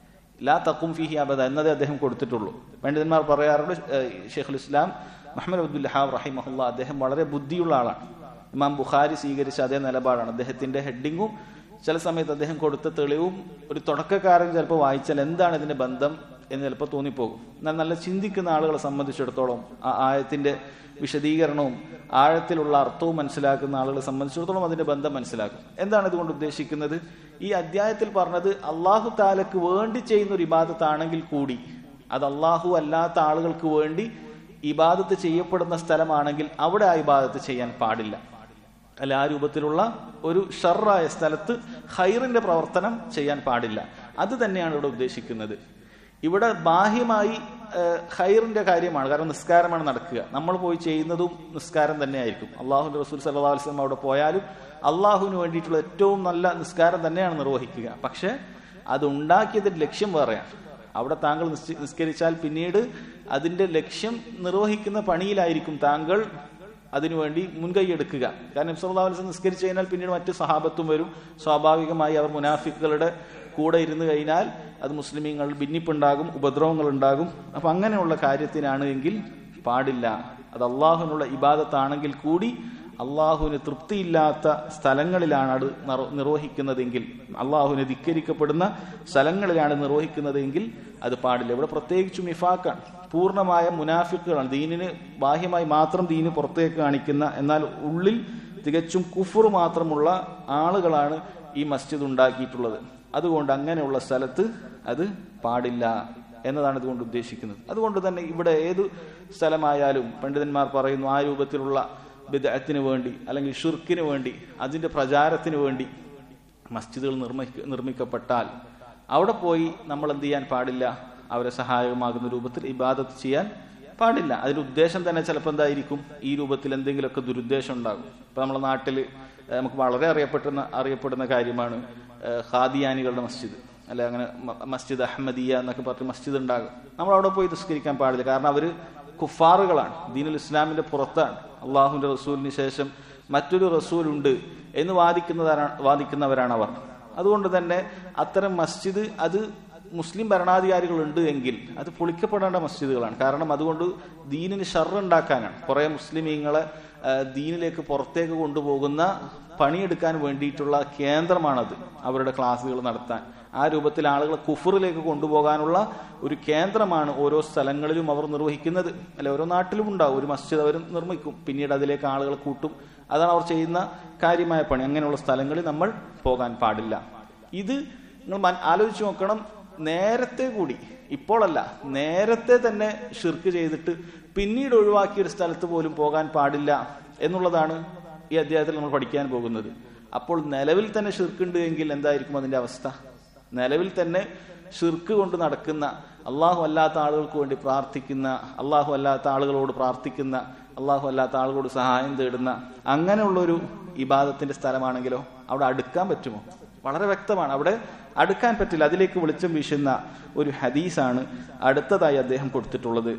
ലാ തക്കും ഫിഹി അബദ എന്നതേ അദ്ദേഹം കൊടുത്തിട്ടുള്ളൂ പണ്ഡിതന്മാർ പറയാറുണ്ട് ഏഹ്, ഷെയ്ഖുൽ ഇസ്ലാം മുഹമ്മദ് അബ്ദുൽ ഹാബ് റഹിമഹുല്ല അദ്ദേഹം വളരെ ബുദ്ധിയുള്ള ആളാണ് ഇമാം ബുഖാരി സ്വീകരിച്ച അതേ നിലപാടാണ് അദ്ദേഹത്തിന്റെ ഹെഡിങ്ങും ചില സമയത്ത് അദ്ദേഹം കൊടുത്ത തെളിവും ഒരു തുടക്കക്കാരൻ ചിലപ്പോൾ വായിച്ചാൽ എന്താണ് ഇതിന്റെ ബന്ധം എന്ന് ചിലപ്പോൾ തോന്നിപ്പോകും എന്നാൽ നല്ല ചിന്തിക്കുന്ന ആളുകളെ സംബന്ധിച്ചിടത്തോളം ആ ആയത്തിന്റെ വിശദീകരണവും ആഴത്തിലുള്ള അർത്ഥവും മനസ്സിലാക്കുന്ന ആളുകളെ സംബന്ധിച്ചിടത്തോളം അതിന്റെ ബന്ധം മനസ്സിലാക്കും എന്താണ് ഇതുകൊണ്ട് ഉദ്ദേശിക്കുന്നത് ഈ അധ്യായത്തിൽ പറഞ്ഞത് അള്ളാഹു താലക്ക് വേണ്ടി ചെയ്യുന്ന ഒരു ഇബാദത്താണെങ്കിൽ കൂടി അത് അള്ളാഹു അല്ലാത്ത ആളുകൾക്ക് വേണ്ടി ഇബാദത്ത് ചെയ്യപ്പെടുന്ന സ്ഥലമാണെങ്കിൽ അവിടെ ആ ഇബാദത്ത് ചെയ്യാൻ പാടില്ല അല്ല ആ രൂപത്തിലുള്ള ഒരു ഷർറായ സ്ഥലത്ത് ഹൈറിന്റെ പ്രവർത്തനം ചെയ്യാൻ പാടില്ല അത് തന്നെയാണ് ഇവിടെ ഉദ്ദേശിക്കുന്നത് ഇവിടെ ബാഹ്യമായി ഏഹ്, ഹൈറിന്റെ കാര്യമാണ് കാരണം നിസ്കാരമാണ് നടക്കുക നമ്മൾ പോയി ചെയ്യുന്നതും നിസ്കാരം തന്നെയായിരിക്കും അള്ളാഹുന്റെ റസൂൽ സല്ലാ വസ്ലം അവിടെ പോയാലും അള്ളാഹുവിന് വേണ്ടിയിട്ടുള്ള ഏറ്റവും നല്ല നിസ്കാരം തന്നെയാണ് നിർവഹിക്കുക പക്ഷെ അത് ഉണ്ടാക്കിയതിന്റെ ലക്ഷ്യം വേറെയാണ് അവിടെ താങ്കൾ നിശ്ച- നിസ്കരിച്ചാൽ പിന്നീട് അതിന്റെ ലക്ഷ്യം നിർവഹിക്കുന്ന പണിയിലായിരിക്കും താങ്കൾ അതിനുവേണ്ടി മുൻകൈ എടുക്കുക കാരണം ഇബ്സല്ലാസ് നിസ്കരിച്ചു കഴിഞ്ഞാൽ പിന്നീട് മറ്റ് സഹാബത്തും വരും സ്വാഭാവികമായി അവർ മുനാഫിക്കുകളുടെ കൂടെ ഇരുന്ന് കഴിഞ്ഞാൽ അത് മുസ്ലിമീങ്ങൾ ഭിന്നിപ്പുണ്ടാകും ഉപദ്രവങ്ങൾ ഉണ്ടാകും അപ്പൊ അങ്ങനെയുള്ള കാര്യത്തിനാണ് എങ്കിൽ പാടില്ല അത് അള്ളാഹുവിനുള്ള ഇബാദത്താണെങ്കിൽ കൂടി അള്ളാഹുവിന് തൃപ്തിയില്ലാത്ത സ്ഥലങ്ങളിലാണ് അത് നിർ- നിർവഹിക്കുന്നതെങ്കിൽ അള്ളാഹുവിന് ധിക്കരിക്കപ്പെടുന്ന സ്ഥലങ്ങളിലാണ് നിർവഹിക്കുന്നതെങ്കിൽ അത് പാടില്ല ഇവിടെ പ്രത്യേകിച്ചും ഇഫാക്കാണ് പൂർണ്ണമായ മുനാഫിക്കുകളാണ് ദീനിന് ബാഹ്യമായി മാത്രം ദീന് പുറത്തേക്ക് കാണിക്കുന്ന എന്നാൽ ഉള്ളിൽ തികച്ചും കുഫർ മാത്രമുള്ള ആളുകളാണ് ഈ മസ്ജിദ് ഉണ്ടാക്കിയിട്ടുള്ളത് അതുകൊണ്ട് അങ്ങനെയുള്ള സ്ഥലത്ത് അത് പാടില്ല എന്നതാണ് ഇതുകൊണ്ട് ഉദ്ദേശിക്കുന്നത് അതുകൊണ്ട് തന്നെ ഇവിടെ ഏതു സ്ഥലമായാലും പണ്ഡിതന്മാർ പറയുന്നു ആ രൂപത്തിലുള്ള ബിദഅത്തിന് വേണ്ടി അല്ലെങ്കിൽ ഷുർക്കിന് വേണ്ടി അതിന്റെ പ്രചാരത്തിന് വേണ്ടി മസ്ജിദുകൾ നിർമ്മിക്ക നിർമ്മിക്കപ്പെട്ടാൽ അവിടെ പോയി നമ്മൾ എന്ത് ചെയ്യാൻ പാടില്ല അവരെ സഹായകമാകുന്ന രൂപത്തിൽ ഇബാദത്ത് ചെയ്യാൻ പാടില്ല അതിന്റെ ഉദ്ദേശം തന്നെ ചിലപ്പോൾ എന്തായിരിക്കും ഈ രൂപത്തിൽ എന്തെങ്കിലുമൊക്കെ ദുരുദ്ദേശം ഉണ്ടാകും ഇപ്പൊ നമ്മുടെ നാട്ടിൽ നമുക്ക് വളരെ അറിയപ്പെടുന്ന അറിയപ്പെടുന്ന കാര്യമാണ് ഏഹ്, ഖാദിയാനികളുടെ മസ്ജിദ് അല്ലെ അങ്ങനെ മ- മസ്ജിദ് അഹമ്മദിയ എന്നൊക്കെ പറഞ്ഞ് മസ്ജിദ് ഉണ്ടാകും നമ്മൾ അവിടെ പോയി നിസ്കരിക്കാൻ പാടില്ല കാരണം അവര് കുഫാറുകളാണ് ദീനുൽ ഇസ്ലാമിന്റെ പുറത്താണ് അള്ളാഹുവിന്റെ റസൂലിന് ശേഷം മറ്റൊരു റസൂൽ ഉണ്ട് എന്ന് വാദിക്കുന്നവരാണ് വാദിക്കുന്നവരാണ് അവർ അതുകൊണ്ട് തന്നെ അത്തരം മസ്ജിദ് അത് മുസ്ലിം ഭരണാധികാരികൾ ഉണ്ട് എങ്കിൽ അത് പൊളിക്കപ്പെടേണ്ട മസ്ജിദുകളാണ് കാരണം അതുകൊണ്ട് ദീനിന് ഷർറുണ്ടാക്കാനാണ് കുറെ മുസ്ലിമീങ്ങളെ ആ, ദീനിലേക്ക് പുറത്തേക്ക് കൊണ്ടുപോകുന്ന പണിയെടുക്കാൻ വേണ്ടിയിട്ടുള്ള കേന്ദ്രമാണത് അവരുടെ ക്ലാസ്സുകൾ നടത്താൻ ആ രൂപത്തിൽ ആളുകളെ കുഫറിലേക്ക് കൊണ്ടുപോകാനുള്ള ഒരു കേന്ദ്രമാണ് ഓരോ സ്ഥലങ്ങളിലും അവർ നിർവഹിക്കുന്നത് അല്ലെ ഓരോ നാട്ടിലും ഉണ്ടാവും ഒരു മസ്ജിദ് അവർ നിർമ്മിക്കും പിന്നീട് അതിലേക്ക് ആളുകളെ കൂട്ടും അതാണ് അവർ ചെയ്യുന്ന കാര്യമായ പണി അങ്ങനെയുള്ള സ്ഥലങ്ങളിൽ നമ്മൾ പോകാൻ പാടില്ല ഇത് നിങ്ങൾ മൻ- ആലോചിച്ച് നോക്കണം നേരത്തെ കൂടി ഇപ്പോഴല്ല നേരത്തെ തന്നെ ഷിർക്ക് ചെയ്തിട്ട് പിന്നീട് ഒഴിവാക്കിയ ഒരു സ്ഥലത്ത് പോലും പോകാൻ പാടില്ല എന്നുള്ളതാണ് ഈ അധ്യായത്തിൽ നമ്മൾ പഠിക്കാൻ പോകുന്നത് അപ്പോൾ നിലവിൽ തന്നെ ഷിർക്കുണ്ട് എങ്കിൽ എന്തായിരിക്കും അതിന്റെ അവസ്ഥ നിലവിൽ തന്നെ ഷിർക്ക് കൊണ്ട് നടക്കുന്ന അള്ളാഹു അല്ലാത്ത ആളുകൾക്ക് വേണ്ടി പ്രാർത്ഥിക്കുന്ന അള്ളാഹു അല്ലാത്ത ആളുകളോട് പ്രാർത്ഥിക്കുന്ന അള്ളാഹു അല്ലാത്ത ആളുകളോട് സഹായം തേടുന്ന അങ്ങനെയുള്ളൊരു ഇബാദത്തിന്റെ സ്ഥലമാണെങ്കിലോ അവിടെ അടുക്കാൻ പറ്റുമോ വളരെ വ്യക്തമാണ് അവിടെ അടുക്കാൻ പറ്റില്ല അതിലേക്ക് വെളിച്ചം വീശുന്ന ഒരു ഹദീസാണ് അടുത്തതായി അദ്ദേഹം കൊടുത്തിട്ടുള്ളത്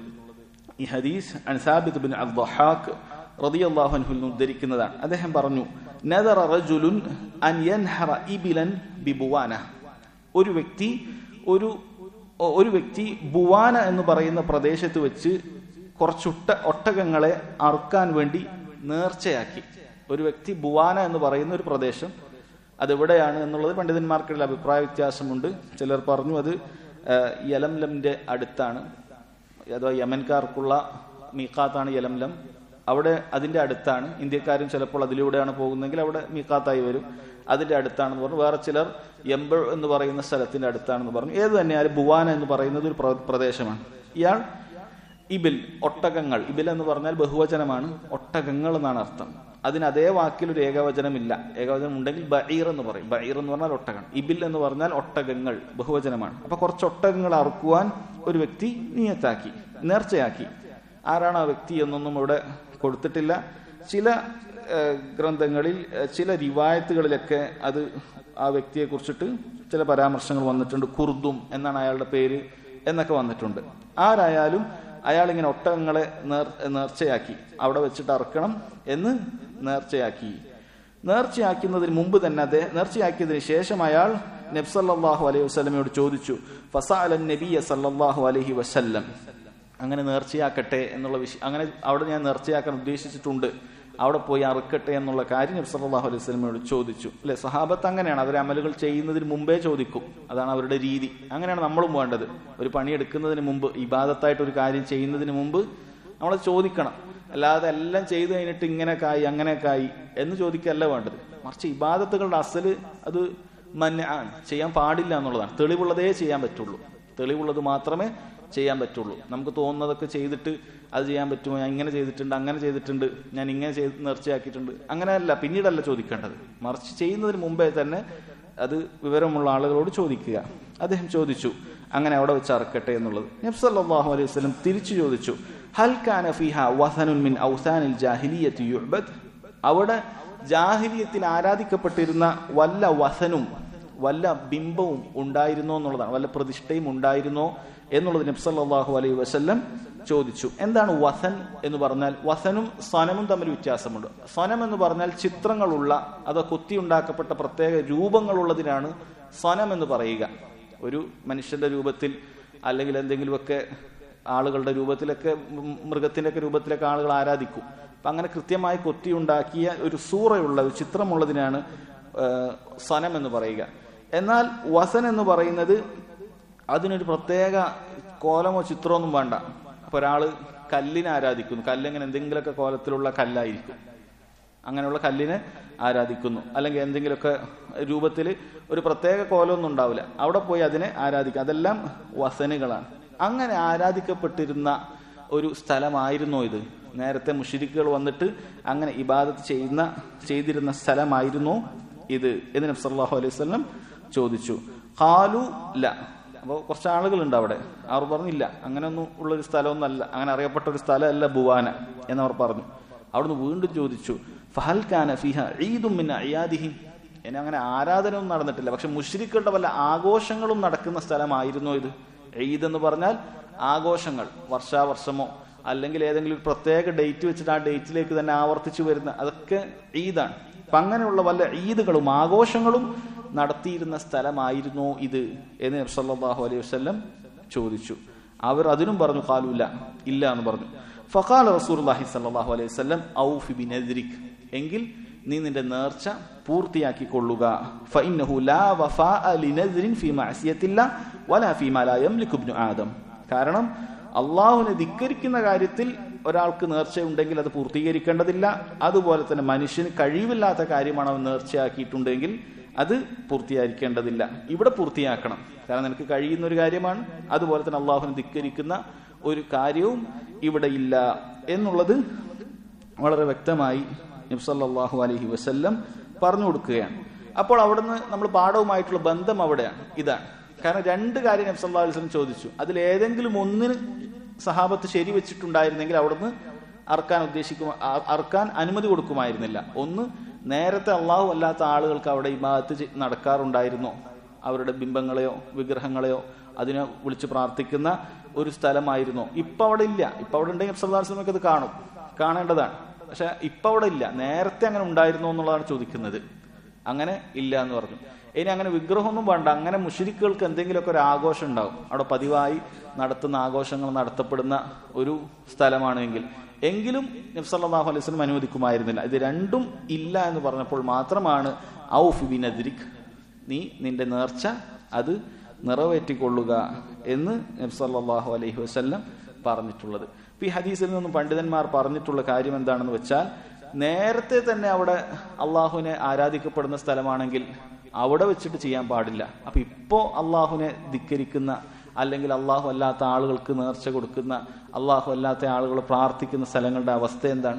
ഈ ഹദീസ് അൻസാബിദ് ബിൻ അബ്ദഹാഖ് റളിയല്ലാഹു അൻഹുവിൽ നിന്ന് ഉദ്ധരിക്കുന്നതാണ് അദ്ദേഹം പറഞ്ഞു നദറ റജുലുൻ അൻ യൻഹറ ഇബിലൻ ബിബുവാന ഒരു വ്യക്തി ഒരു ഒരു വ്യക്തി ബുവാന എന്ന് പറയുന്ന പ്രദേശത്ത് വെച്ച് കുറച്ചൊട്ട ഒട്ടകങ്ങളെ അറുക്കാൻ വേണ്ടി നേർച്ചയാക്കി ഒരു വ്യക്തി ബുവാന എന്ന് പറയുന്ന ഒരു പ്രദേശം അതെവിടെയാണ് എന്നുള്ളത് പണ്ഡിതന്മാർക്കിടയിൽ അഭിപ്രായ വ്യത്യാസമുണ്ട് ചിലർ പറഞ്ഞു അത് ആ, യലംലമിന്റെ അടുത്താണ് അഥവാ യമൻകാർക്കുള്ള മീക്കാത്താണ് യലംലം അവിടെ അതിന്റെ അടുത്താണ് ഇന്ത്യക്കാരും ചിലപ്പോൾ അതിലൂടെയാണ് പോകുന്നതെങ്കിൽ അവിടെ മീക്കാത്തായി വരും അതിന്റെ അടുത്താണെന്ന് പറഞ്ഞു വേറെ ചിലർ എംബൾ എന്ന് പറയുന്ന സ്ഥലത്തിന്റെ അടുത്താണെന്ന് പറഞ്ഞു ഏത് തന്നെയായാലും ബുവാന എന്ന് പറയുന്നത് ഒരു പ്ര- പ്രദേശമാണ് ഇയാൾ ഇബിൽ ഒട്ടകങ്ങൾ ഇബിൽ എന്ന് പറഞ്ഞാൽ ബഹുവചനമാണ് ഒട്ടകങ്ങൾ എന്നാണ് അർത്ഥം അതിന് അതേ വാക്കിൽ ഒരു ഏകവചനമില്ല ഏകവചനം ഉണ്ടെങ്കിൽ ബഈർ എന്ന് പറയും ബഈർ എന്ന് പറഞ്ഞാൽ ഒട്ടകം ഇബിൽ എന്ന് പറഞ്ഞാൽ ഒട്ടകങ്ങൾ ബഹുവചനമാണ് അപ്പൊ കുറച്ച് ഒട്ടകങ്ങൾ അറുക്കുവാൻ ഒരു വ്യക്തി നിയത്താക്കി നേർച്ചയാക്കി ആരാണ് ആ വ്യക്തി എന്നൊന്നും ഇവിടെ കൊടുത്തിട്ടില്ല ചില ഏഹ്, ഗ്രന്ഥങ്ങളിൽ ഏഹ്, ചില റിവായത്തുകളിലൊക്കെ അത് ആ വ്യക്തിയെ കുറിച്ചിട്ട് ചില പരാമർശങ്ങൾ വന്നിട്ടുണ്ട് കുർദും എന്നാണ് അയാളുടെ പേര് എന്നൊക്കെ വന്നിട്ടുണ്ട് ആരായാലും അയാൾ ഇങ്ങനെ ഒട്ടകങ്ങളെ നേർ നേർച്ചയാക്കി അവിടെ വെച്ചിട്ട് അറക്കണം എന്ന് നേർച്ചയാക്കി നേർച്ചയാക്കുന്നതിന് മുമ്പ് തന്നെ അദ്ദേഹം നേർച്ചയാക്കിയതിന് ശേഷം അയാൾ നബ്സല്ലാഹു അലൈഹി വസ്ലമയോട് ചോദിച്ചു ഫസാലൻ നബിയ സല്ലല്ലാഹു അലൈഹി വസല്ലം അങ്ങനെ നേർച്ചയാക്കട്ടെ എന്നുള്ള വിഷയം അങ്ങനെ അവിടെ ഞാൻ നേർച്ചയാക്കാൻ ഉദ്ദേശിച്ചിട്ടുണ്ട് അവിടെ പോയി അറുക്കട്ടെ എന്നുള്ള കാര്യം നബി സല്ലല്ലാഹു അലൈഹി വസല്ലമയോട് ചോദിച്ചു അല്ലെ സഹാബത്ത് അങ്ങനെയാണ് അവർ അമലുകൾ ചെയ്യുന്നതിന് മുമ്പേ ചോദിക്കും അതാണ് അവരുടെ രീതി അങ്ങനെയാണ് നമ്മളും വേണ്ടത് ഒരു പണിയെടുക്കുന്നതിന് മുമ്പ് ഇബാദത്തായിട്ട് ഒരു കാര്യം ചെയ്യുന്നതിന് മുമ്പ് നമ്മൾ ചോദിക്കണം അല്ലാതെ എല്ലാം ചെയ്തു കഴിഞ്ഞിട്ട് ഇങ്ങനെയൊക്കെ അങ്ങനെയൊക്കെ ആയി എന്ന് ചോദിക്കല്ല വേണ്ടത് മറിച്ച് ഇബാദത്തുകളുടെ അസല് അത് മന്ന ആണ് ചെയ്യാൻ പാടില്ല എന്നുള്ളതാണ് തെളിവുള്ളതേ ചെയ്യാൻ പറ്റുള്ളൂ തെളിവുള്ളത് മാത്രമേ ചെയ്യാൻ പറ്റുള്ളൂ നമുക്ക് തോന്നുന്നതൊക്കെ ചെയ്തിട്ട് അത് ചെയ്യാൻ പറ്റുമോ ഞാൻ ഇങ്ങനെ ചെയ്തിട്ടുണ്ട് അങ്ങനെ ചെയ്തിട്ടുണ്ട് ഞാൻ ഇങ്ങനെ ചെയ്ത് നേർച്ചയാക്കിയിട്ടുണ്ട് അങ്ങനെയല്ല പിന്നീടല്ല ചോദിക്കേണ്ടത് മറിച്ച് ചെയ്യുന്നതിന് മുമ്പേ തന്നെ അത് വിവരമുള്ള ആളുകളോട് ചോദിക്കുക അദ്ദേഹം ചോദിച്ചു അങ്ങനെ അവിടെ വെച്ച് അറക്കട്ടെ എന്നുള്ളത് നബ്സല്ലാഹു അലൈഹി വസല്ലം തിരിച്ചു ചോദിച്ചു ഹൽ കാന ഫിഹ വസനുൻ മിൻ ഔസാനിൽ ജാഹിലിയത്തി യുഅ്ബദ് അവിടെ ജാഹിലിയത്തിൽ ആരാധിക്കപ്പെട്ടിരുന്ന വല്ല വസനും വല്ല ബിംബവും ഉണ്ടായിരുന്നോ എന്നുള്ളതാണ് വല്ല പ്രതിഷ്ഠയും ഉണ്ടായിരുന്നോ എന്നുള്ളത് നബ്സല്ലാഹു അലൈഹി വസല്ലം ചോദിച്ചു എന്താണ് വസൻ എന്ന് പറഞ്ഞാൽ വസനും സനമും തമ്മിൽ വ്യത്യാസമുണ്ട് സനം എന്ന് പറഞ്ഞാൽ ചിത്രങ്ങളുള്ള അത് കൊത്തിയുണ്ടാക്കപ്പെട്ട പ്രത്യേക രൂപങ്ങളുള്ളതിനാണ് സനം എന്ന് പറയുക ഒരു മനുഷ്യന്റെ രൂപത്തിൽ അല്ലെങ്കിൽ എന്തെങ്കിലുമൊക്കെ ആളുകളുടെ രൂപത്തിലൊക്കെ മ് മൃഗത്തിന്റെ ഒക്കെ രൂപത്തിലൊക്കെ ആളുകൾ ആരാധിക്കും അപ്പൊ അങ്ങനെ കൃത്യമായി കൊത്തിയുണ്ടാക്കിയ ഒരു സൂറയുള്ള ഒരു ചിത്രമുള്ളതിനാണ് ആ, സനം എന്ന് പറയുക എന്നാൽ വസൻ എന്ന് പറയുന്നത് അതിനൊരു പ്രത്യേക കോലമോ ചിത്രമോ ഒന്നും വേണ്ട അപ്പൊ ഒരാള് കല്ലിനെ ആരാധിക്കുന്നു കല്ലിങ്ങനെ എന്തെങ്കിലുമൊക്കെ കോലത്തിലുള്ള കല്ലായിരിക്കും അങ്ങനെയുള്ള കല്ലിനെ ആരാധിക്കുന്നു അല്ലെങ്കിൽ എന്തെങ്കിലുമൊക്കെ രൂപത്തിൽ ഒരു പ്രത്യേക കോലമൊന്നും ഉണ്ടാവില്ല അവിടെ പോയി അതിനെ ആരാധിക്കുക അതെല്ലാം വസനുകളാണ് അങ്ങനെ ആരാധിക്കപ്പെട്ടിരുന്ന ഒരു സ്ഥലമായിരുന്നോ ഇത് നേരത്തെ മുഷിരിക്കുകൾ വന്നിട്ട് അങ്ങനെ ഇബാദത്ത് ചെയ്യുന്ന ചെയ്തിരുന്ന സ്ഥലമായിരുന്നോ ഇത് എന്ന് നബി സല്ലല്ലാഹു അലൈഹി വസല്ലം ചോദിച്ചു ഖാലു ല അപ്പോൾ കുറച്ച് ആളുകളുണ്ട് അവിടെ അവർ പറഞ്ഞില്ല അങ്ങനെയൊന്നും ഉള്ളൊരു സ്ഥലമൊന്നല്ല അങ്ങനെ അറിയപ്പെട്ട ഒരു സ്ഥലമല്ല ബുവാന എന്നവർ പറഞ്ഞു അവിടുന്ന് വീണ്ടും ചോദിച്ചു ഫഹൽ കാന ഫിഹ ഈദും മിൻ അയാദിഹിം എന്നെ അങ്ങനെ ആരാധനയൊന്നും നടന്നിട്ടില്ല പക്ഷെ മുഷ്രിക്കുകളുടെ വല്ല ആഘോഷങ്ങളും നടക്കുന്ന സ്ഥലമായിരുന്നോ ഇത് ഈദ് എന്ന് പറഞ്ഞാൽ ആഘോഷങ്ങൾ വർഷാവർഷമോ അല്ലെങ്കിൽ ഏതെങ്കിലും ഒരു പ്രത്യേക ഡേറ്റ് വെച്ചിട്ട് ആ ഡേറ്റിലേക്ക് തന്നെ ആവർത്തിച്ചു വരുന്ന അതൊക്കെ ഈദാണ് അപ്പൊ അങ്ങനെയുള്ള വല്ല ഈദുകളും ആഘോഷങ്ങളും നടത്തിയിരുന്ന സ്ഥലമായിരുന്നോ ഇത് എന്ന് നബി സല്ലല്ലാഹു അലൈഹി വസല്ലം ചോദിച്ചു അവർ അതിനും പറഞ്ഞു കാലൂല്ല ഇല്ല എന്ന് പറഞ്ഞു ഫഖാല റസൂലുള്ളാഹി സ്വല്ലല്ലാഹു അലൈഹി വസല്ലം ഔഫി ബിനദ്രിക് എങ്കിൽ നീ നിന്റെ നേർച്ച പൂർത്തിയാക്കിക്കൊള്ളുക ഫഇന്നഹു ലാ വഫാഅ ലിനദ്രിൻ ഫീ മഅസിയത്തില്ല വലാ ഫീമാ ലാ യംലികു ഇബ്നു ആദം കാരണം അള്ളാഹുവിനെ ധിക്കരിക്കുന്ന കാര്യത്തിൽ ഒരാൾക്ക് നേർച്ചയുണ്ടെങ്കിൽ അത് പൂർത്തീകരിക്കേണ്ടതില്ല അതുപോലെ തന്നെ മനുഷ്യന് കഴിവില്ലാത്ത കാര്യമാണ് അവൻ നേർച്ചയാക്കിയിട്ടുണ്ടെങ്കിൽ അത് പൂർത്തിയാക്കേണ്ടതില്ല ഇവിടെ പൂർത്തിയാക്കണം കാരണം നിനക്ക് കഴിയുന്ന ഒരു കാര്യമാണ് അതുപോലെ തന്നെ അള്ളാഹുവിനെ ധിക്കരിക്കുന്ന ഒരു കാര്യവും ഇവിടെ ഇല്ല എന്നുള്ളത് വളരെ വ്യക്തമായി നബ്സല്ലാഹു അലഹി വസല്ലം പറഞ്ഞു കൊടുക്കുകയാണ് അപ്പോൾ അവിടുന്ന് നമ്മൾ പാഠവുമായിട്ടുള്ള ബന്ധം അവിടെയാണ് ഇതാണ് കാരണം രണ്ട് കാര്യം നബ്സല്ലാ അലൈഹി വസല്ലം ചോദിച്ചു അതിൽ ഏതെങ്കിലും ഒന്നിന് സഹാബത്ത് ശരി വെച്ചിട്ടുണ്ടായിരുന്നെങ്കിൽ അവിടുന്ന് അറക്കാൻ ഉദ്ദേശിക്കും അ- അറക്കാൻ അനുമതി കൊടുക്കുമായിരുന്നില്ല ഒന്ന് നേരത്തെ അള്ളാഹു അല്ലാത്ത ആളുകൾക്ക് അവിടെ ഇമാദത്ത് ചെ- നടക്കാറുണ്ടായിരുന്നോ അവരുടെ ബിംബങ്ങളെയോ വിഗ്രഹങ്ങളെയോ അതിനെ വിളിച്ച് പ്രാർത്ഥിക്കുന്ന ഒരു സ്ഥലമായിരുന്നോ ഇപ്പൊ അവിടെ ഇല്ല ഇപ്പൊ അവിടെ ഉണ്ടെങ്കിൽ നബ്സല്ലാസ്ലമൊക്കെ അത് കാണും കാണേണ്ടതാണ് പക്ഷെ ഇപ്പൊ അവിടെ ഇല്ല നേരത്തെ അങ്ങനെ ഉണ്ടായിരുന്നോ എന്നുള്ളതാണ് ചോദിക്കുന്നത് അങ്ങനെ ഇല്ല എന്ന് പറഞ്ഞു ഇനി അങ്ങനെ വിഗ്രഹമൊന്നും വേണ്ട അങ്ങനെ മുഷിരിക്കുകൾക്ക് എന്തെങ്കിലുമൊക്കെ ഒരു ആഘോഷം ഉണ്ടാവും അവിടെ പതിവായി നടത്തുന്ന ആഘോഷങ്ങൾ നടത്തപ്പെടുന്ന ഒരു സ്ഥലമാണെങ്കിൽ എങ്കിലും നബ്സല്ലാഹു അലൈഹി വസല്ലം അനുവദിക്കുമായിരുന്നില്ല ഇത് രണ്ടും ഇല്ല എന്ന് പറഞ്ഞപ്പോൾ മാത്രമാണ് ഔഫ് ബിൻ അദ്രിക് നീ നിന്റെ നേർച്ച അത് നിറവേറ്റിക്കൊള്ളുക എന്ന് നബ്സല്ലാഹു അലൈഹി വസല്ലം പറഞ്ഞിട്ടുള്ളത് ഇപ്പൊ ഈ ഹദീസിൽ നിന്നും പണ്ഡിതന്മാർ പറഞ്ഞിട്ടുള്ള കാര്യം എന്താണെന്ന് വെച്ചാൽ നേരത്തെ തന്നെ അവിടെ അള്ളാഹുവിനെ ആരാധിക്കപ്പെടുന്ന സ്ഥലമാണെങ്കിൽ അവിടെ വെച്ചിട്ട് ചെയ്യാൻ പാടില്ല അപ്പൊ ഇപ്പോ അള്ളാഹുവിനെ ധിക്കരിക്കുന്ന അല്ലെങ്കിൽ അള്ളാഹു അല്ലാത്ത ആളുകൾക്ക് നേർച്ച കൊടുക്കുന്ന അള്ളാഹു അല്ലാത്ത ആളുകൾ പ്രാർത്ഥിക്കുന്ന സ്ഥലങ്ങളുടെ അവസ്ഥ എന്താണ്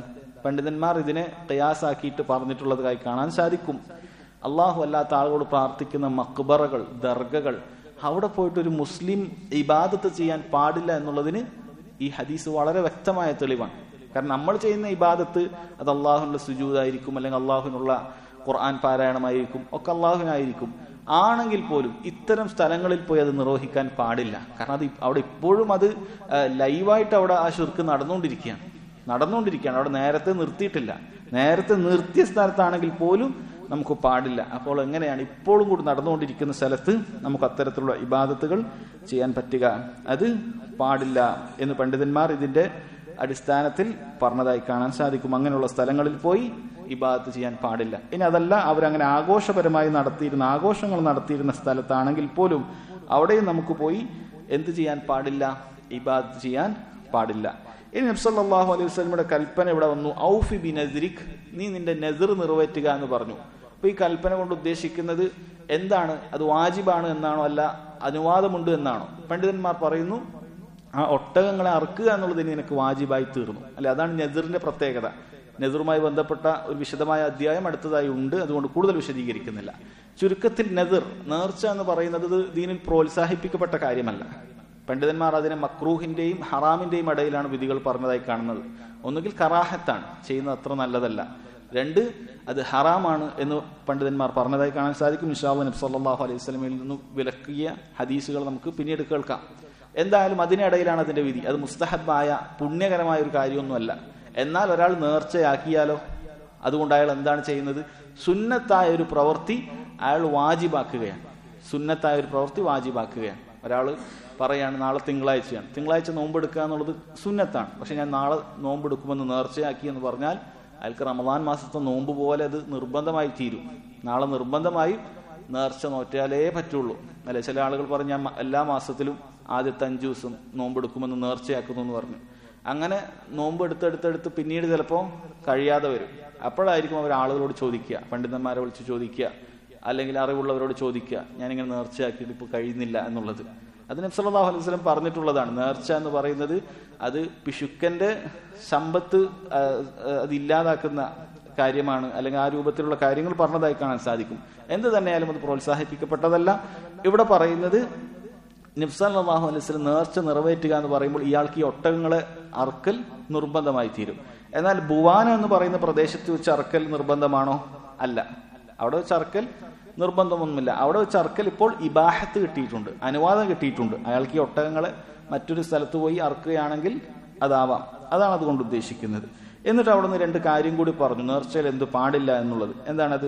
പണ്ഡിതന്മാർ ഇതിനെ കയാസാക്കിയിട്ട് പറഞ്ഞിട്ടുള്ളതായി കാണാൻ സാധിക്കും അള്ളാഹു അല്ലാത്ത ആളുകളോട് പ്രാർത്ഥിക്കുന്ന മക്ബറകൾ ദർഗകൾ അവിടെ പോയിട്ട് ഒരു മുസ്ലിം ഇബാദത്ത് ചെയ്യാൻ പാടില്ല എന്നുള്ളതിന് ഈ ഹദീസ് വളരെ വ്യക്തമായ തെളിവാണ് കാരണം നമ്മൾ ചെയ്യുന്ന ഇബാദത്ത് അത് അള്ളാഹുവിന്റെ സുജൂതായിരിക്കും അല്ലെങ്കിൽ അള്ളാഹുവിനുള്ള ഖുർആൻ പാരായണമായിരിക്കും ഒക്കെ അള്ളാഹുവിനായിരിക്കും ആണെങ്കിൽ പോലും ഇത്തരം സ്ഥലങ്ങളിൽ പോയി അത് നിർവഹിക്കാൻ പാടില്ല കാരണം അത് അവിടെ ഇപ്പോഴും അത് ലൈവായിട്ട് അവിടെ ആ ശുർക്ക് നടന്നുകൊണ്ടിരിക്കുകയാണ് നടന്നുകൊണ്ടിരിക്കുകയാണ് അവിടെ നേരത്തെ നിർത്തിയിട്ടില്ല നേരത്തെ നിർത്തിയ സ്ഥലത്താണെങ്കിൽ പോലും നമുക്ക് പാടില്ല അപ്പോൾ എങ്ങനെയാണ് ഇപ്പോഴും കൂടി നടന്നുകൊണ്ടിരിക്കുന്ന സ്ഥലത്ത് നമുക്ക് അത്തരത്തിലുള്ള ഇബാദത്തുകൾ ചെയ്യാൻ പറ്റുക അത് പാടില്ല എന്ന് പണ്ഡിതന്മാർ ഇതിന്റെ അടിസ്ഥാനത്തിൽ പറഞ്ഞതായി കാണാൻ സാധിക്കും അങ്ങനെയുള്ള സ്ഥലങ്ങളിൽ പോയി ഇബാദത്ത് ചെയ്യാൻ പാടില്ല ഇനി അതല്ല അവരങ്ങനെ ആഘോഷപരമായി നടത്തിയിരുന്ന ആഘോഷങ്ങൾ നടത്തിയിരുന്ന സ്ഥലത്താണെങ്കിൽ പോലും അവിടെയും നമുക്ക് പോയി എന്ത് ചെയ്യാൻ പാടില്ല ഇബാദത്ത് ചെയ്യാൻ പാടില്ല ഇനി നബ്സല്ലാഹു അലൈഹി വസ്ലമിയുടെ കൽപ്പന ഇവിടെ വന്നു ഔഫി ബി നസ്രിഖ് നീ നിന്റെ നെസിർ നിറവേറ്റുക എന്ന് പറഞ്ഞു അപ്പൊ ഈ കൽപ്പന കൊണ്ട് ഉദ്ദേശിക്കുന്നത് എന്താണ് അത് വാജിബാണ് എന്നാണോ അല്ല അനുവാദമുണ്ട് എന്നാണോ പണ്ഡിതന്മാർ പറയുന്നു ആ ഒട്ടകങ്ങളെ അറുക്കുക എന്നുള്ളത് ഇനി നിനക്ക് വാജിബായി തീർന്നു അല്ലെ അതാണ് നെസിറിന്റെ പ്രത്യേകത നെസറുമായി ബന്ധപ്പെട്ട ഒരു വിശദമായ അധ്യായം അടുത്തതായി ഉണ്ട് അതുകൊണ്ട് കൂടുതൽ വിശദീകരിക്കുന്നില്ല ചുരുക്കത്തിൽ നെതിർ നേർച്ച എന്ന് പറയുന്നത് ഇത് ദീനിൽ പ്രോത്സാഹിപ്പിക്കപ്പെട്ട കാര്യമല്ല പണ്ഡിതന്മാർ അതിനെ മക്രൂഹിന്റെയും ഹറാമിന്റെയും ഇടയിലാണ് വിധികൾ പറഞ്ഞതായി കാണുന്നത് ഒന്നുകിൽ കറാഹത്താണ് ചെയ്യുന്നത് അത്ര നല്ലതല്ല രണ്ട് അത് ഹറാമാണ് എന്ന് പണ്ഡിതന്മാർ പറഞ്ഞതായി കാണാൻ സാധിക്കും ഇഷാബ് നബ് സല്ലാഹു അലൈഹി സ്വലമിൽ നിന്ന് വിലക്കിയ ഹദീസുകൾ നമുക്ക് പിന്നീട് കേൾക്കാം എന്തായാലും അതിനിടയിലാണ് അതിന്റെ വിധി അത് മുസ്തഹബായ പുണ്യകരമായ ഒരു കാര്യമൊന്നുമല്ല എന്നാൽ ഒരാൾ നേർച്ചയാക്കിയാലോ അതുകൊണ്ട് അയാൾ എന്താണ് ചെയ്യുന്നത് സുന്നത്തായ ഒരു പ്രവൃത്തി അയാൾ വാജിബാക്കുകയാണ് സുന്നത്തായ ഒരു പ്രവൃത്തി വാജിബാക്കുകയാണ് ഒരാൾ പറയാണ് നാളെ തിങ്കളാഴ്ചയാണ് തിങ്കളാഴ്ച നോമ്പെടുക്കുക എന്നുള്ളത് സുന്നത്താണ് പക്ഷെ ഞാൻ നാളെ നോമ്പെടുക്കുമെന്ന് നേർച്ചയാക്കി എന്ന് പറഞ്ഞാൽ അയാൾക്ക് റമദാൻ മാസത്തെ നോമ്പ് പോലെ അത് നിർബന്ധമായി തീരും നാളെ നിർബന്ധമായും നേർച്ച നോറ്റാലേ പറ്റുള്ളൂ അല്ലെ ചില ആളുകൾ പറഞ്ഞ ഞാൻ എല്ലാ മാസത്തിലും ആദ്യത്തെ അഞ്ചു ദിവസം നോമ്പെടുക്കുമെന്ന് നേർച്ചയാക്കുന്നു എന്ന് പറഞ്ഞു അങ്ങനെ നോമ്പ് എടുത്തെടുത്തെടുത്ത് പിന്നീട് ചിലപ്പോൾ കഴിയാതെ വരും അപ്പോഴായിരിക്കും അവർ ആളുകളോട് ചോദിക്കുക പണ്ഡിതന്മാരെ വിളിച്ച് ചോദിക്കുക അല്ലെങ്കിൽ അറിവുള്ളവരോട് ചോദിക്കുക ഞാനിങ്ങനെ നേർച്ചയാക്കിയിട്ട് ഇപ്പോൾ കഴിയുന്നില്ല എന്നുള്ളത് അത് നബ്സല്ലാഹു അലൈഹി സ്വലം പറഞ്ഞിട്ടുള്ളതാണ് നേർച്ച എന്ന് പറയുന്നത് അത് പിശുക്കന്റെ സമ്പത്ത് അത് ഇല്ലാതാക്കുന്ന കാര്യമാണ് അല്ലെങ്കിൽ ആ രൂപത്തിലുള്ള കാര്യങ്ങൾ പറഞ്ഞതായി കാണാൻ സാധിക്കും എന്ത് തന്നെയായാലും അത് പ്രോത്സാഹിപ്പിക്കപ്പെട്ടതല്ല ഇവിടെ പറയുന്നത് നിബ്സല്ലാഹു അലൈഹി സ്വലം നേർച്ച നിറവേറ്റുക എന്ന് പറയുമ്പോൾ ഇയാൾക്ക് ഈ ഒട്ടകങ്ങളെ അറക്കൽ നിർബന്ധമായി തീരും എന്നാൽ ബുവാന എന്ന് പറയുന്ന പ്രദേശത്ത് വെച്ച് അറക്കൽ നിർബന്ധമാണോ അല്ല അവിടെ വെച്ച് അറക്കൽ നിർബന്ധമൊന്നുമില്ല അവിടെ വെച്ച് അറക്കൽ ഇപ്പോൾ ഇബാഹത്ത് കിട്ടിയിട്ടുണ്ട് അനുവാദം കിട്ടിയിട്ടുണ്ട് അയാൾക്ക് ഈ ഒട്ടകങ്ങളെ മറ്റൊരു സ്ഥലത്ത് പോയി അറക്കുകയാണെങ്കിൽ അതാവാം അതാണ് അതുകൊണ്ട് ഉദ്ദേശിക്കുന്നത് എന്നിട്ട് അവിടെ നിന്ന് രണ്ട് കാര്യം കൂടി പറഞ്ഞു നേർച്ചയിൽ എന്ത് പാടില്ല എന്നുള്ളത് എന്താണത്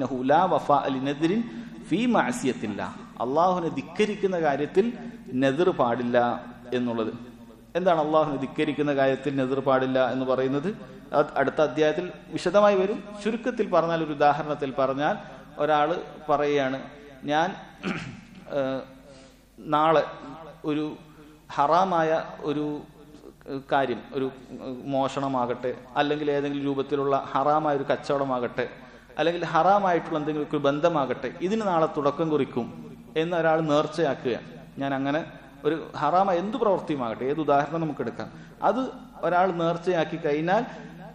ഫീ മാസിയത്തില്ല അള്ളാഹുവിനെ ധിക്കരിക്കുന്ന കാര്യത്തിൽ നെതിർ പാടില്ല എന്നുള്ളത് എന്താണ് അള്ളാഹുവിനെ ധിക്കരിക്കുന്ന കാര്യത്തിൽ നെതിർ പാടില്ല എന്ന് പറയുന്നത് അടുത്ത അധ്യായത്തിൽ വിശദമായി വരും ചുരുക്കത്തിൽ പറഞ്ഞാൽ ഒരു ഉദാഹരണത്തിൽ പറഞ്ഞാൽ ഒരാൾ പറയുകയാണ് ഞാൻ നാളെ ഒരു ഹറാമായ ഒരു കാര്യം ഒരു മോഷണമാകട്ടെ അല്ലെങ്കിൽ ഏതെങ്കിലും രൂപത്തിലുള്ള ഹറാമായ ഒരു കച്ചവടമാകട്ടെ അല്ലെങ്കിൽ ഹറാമായിട്ടുള്ള എന്തെങ്കിലും ഒരു ബന്ധമാകട്ടെ ഇതിന് നാളെ തുടക്കം കുറിക്കും എന്ന് ഒരാൾ നേർച്ചയാക്കുക ഞാൻ അങ്ങനെ ഒരു ഹറാമ എന്ത് പ്രവൃത്തിയുമാകട്ടെ ഏത് ഉദാഹരണം നമുക്ക് എടുക്കാം അത് ഒരാൾ നേർച്ചയാക്കി കഴിഞ്ഞാൽ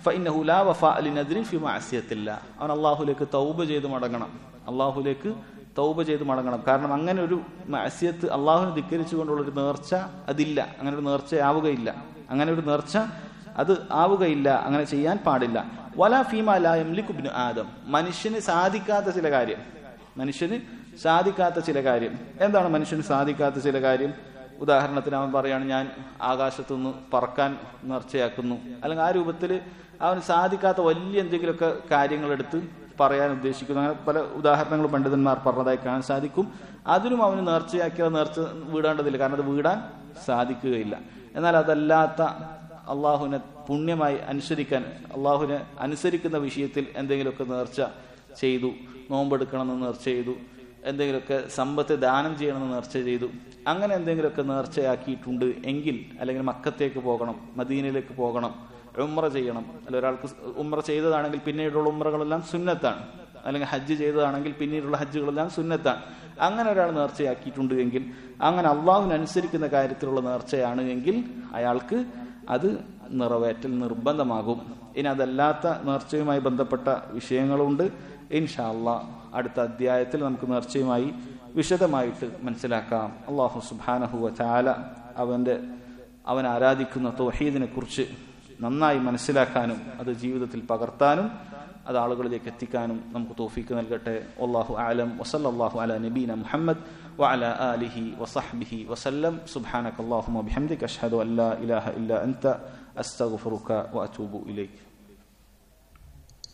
അവൻ അള്ളാഹുലേക്ക് തൗബ ചെയ്ത് മടങ്ങണം അള്ളാഹുലേക്ക് തൗബ ചെയ്ത് മടങ്ങണം കാരണം അങ്ങനെ ഒരു മാസ്യത്ത് അള്ളാഹുവിനെ ധിക്കരിച്ചുകൊണ്ടുള്ള ഒരു നേർച്ച അതില്ല അങ്ങനെ ഒരു നേർച്ച ആവുകയില്ല അങ്ങനെ ഒരു നേർച്ച അത് ആവുകയില്ല അങ്ങനെ ചെയ്യാൻ പാടില്ല വല ഫീമാലിക്കുബിന് ആദം മനുഷ്യന് സാധിക്കാത്ത ചില കാര്യം മനുഷ്യന് സാധിക്കാത്ത ചില കാര്യം എന്താണ് മനുഷ്യന് സാധിക്കാത്ത ചില കാര്യം ഉദാഹരണത്തിന് അവൻ പറയാണ് ഞാൻ ആകാശത്തുനിന്ന് പറക്കാൻ നേർച്ചയാക്കുന്നു അല്ലെങ്കിൽ ആ രൂപത്തിൽ അവന് സാധിക്കാത്ത വലിയ എന്തെങ്കിലുമൊക്കെ കാര്യങ്ങളെടുത്ത് പറയാൻ ഉദ്ദേശിക്കുന്നു അങ്ങനെ പല ഉദാഹരണങ്ങൾ പണ്ഡിതന്മാർ പറഞ്ഞതായി കാണാൻ സാധിക്കും അതിനും അവന് നേർച്ചയാക്കിയ നേർച്ച വീടേണ്ടതില്ല കാരണം അത് വീടാൻ സാധിക്കുകയില്ല എന്നാൽ അതല്ലാത്ത അള്ളാഹുവിനെ പുണ്യമായി അനുസരിക്കാൻ അള്ളാഹുവിനെ അനുസരിക്കുന്ന വിഷയത്തിൽ എന്തെങ്കിലുമൊക്കെ നേർച്ച ചെയ്തു നോമ്പെടുക്കണമെന്ന് നേർച്ച ചെയ്തു എന്തെങ്കിലുമൊക്കെ സമ്പത്ത് ദാനം ചെയ്യണമെന്ന് നേർച്ച ചെയ്തു അങ്ങനെ എന്തെങ്കിലുമൊക്കെ നേർച്ചയാക്കിയിട്ടുണ്ട് എങ്കിൽ അല്ലെങ്കിൽ മക്കത്തേക്ക് പോകണം മദീനയിലേക്ക് പോകണം ഉമ്ര ചെയ്യണം അല്ല ഒരാൾക്ക് ഉമ്ര ചെയ്തതാണെങ്കിൽ പിന്നീടുള്ള ഉമ്രകളെല്ലാം സുന്നത്താണ് അല്ലെങ്കിൽ ഹജ്ജ് ചെയ്തതാണെങ്കിൽ പിന്നീടുള്ള ഹജ്ജുകളെല്ലാം സുന്നത്താണ് അങ്ങനെ ഒരാൾ നേർച്ചയാക്കിയിട്ടുണ്ട് എങ്കിൽ അങ്ങനെ അള്ളാഹുവിനനുസരിക്കുന്ന കാര്യത്തിലുള്ള നേർച്ചയാണ് എങ്കിൽ അയാൾക്ക് അത് നിറവേറ്റൽ നിർബന്ധമാകും ഇനി അതല്ലാത്ത നേർച്ചയുമായി ബന്ധപ്പെട്ട വിഷയങ്ങളുണ്ട് ഇൻഷാ അള്ളാ അടുത്ത അധ്യായത്തിൽ നമുക്ക് നേർച്ചയുമായി വിശദമായിട്ട് മനസ്സിലാക്കാം അള്ളാഹു സുബാനഹുവ ചാല അവന്റെ അവൻ ആരാധിക്കുന്ന തൗഹീദിനെ കുറിച്ച് നന്നായി മനസ്സിലാക്കാനും അത് ജീവിതത്തിൽ പകർത്താനും അത് ആളുകളിലേക്ക് എത്തിക്കാനും നമുക്ക് തോഫീക്ക് നൽകട്ടെ അള്ളാഹു ആലം വസല്ലാഹു അല നബീന മുഹമ്മദ് وعلى آله وصحبه وسلم سبحانك اللهم وبحمدك أشهد أن لا إله إلا أنت أستغفرك وأتوب إليك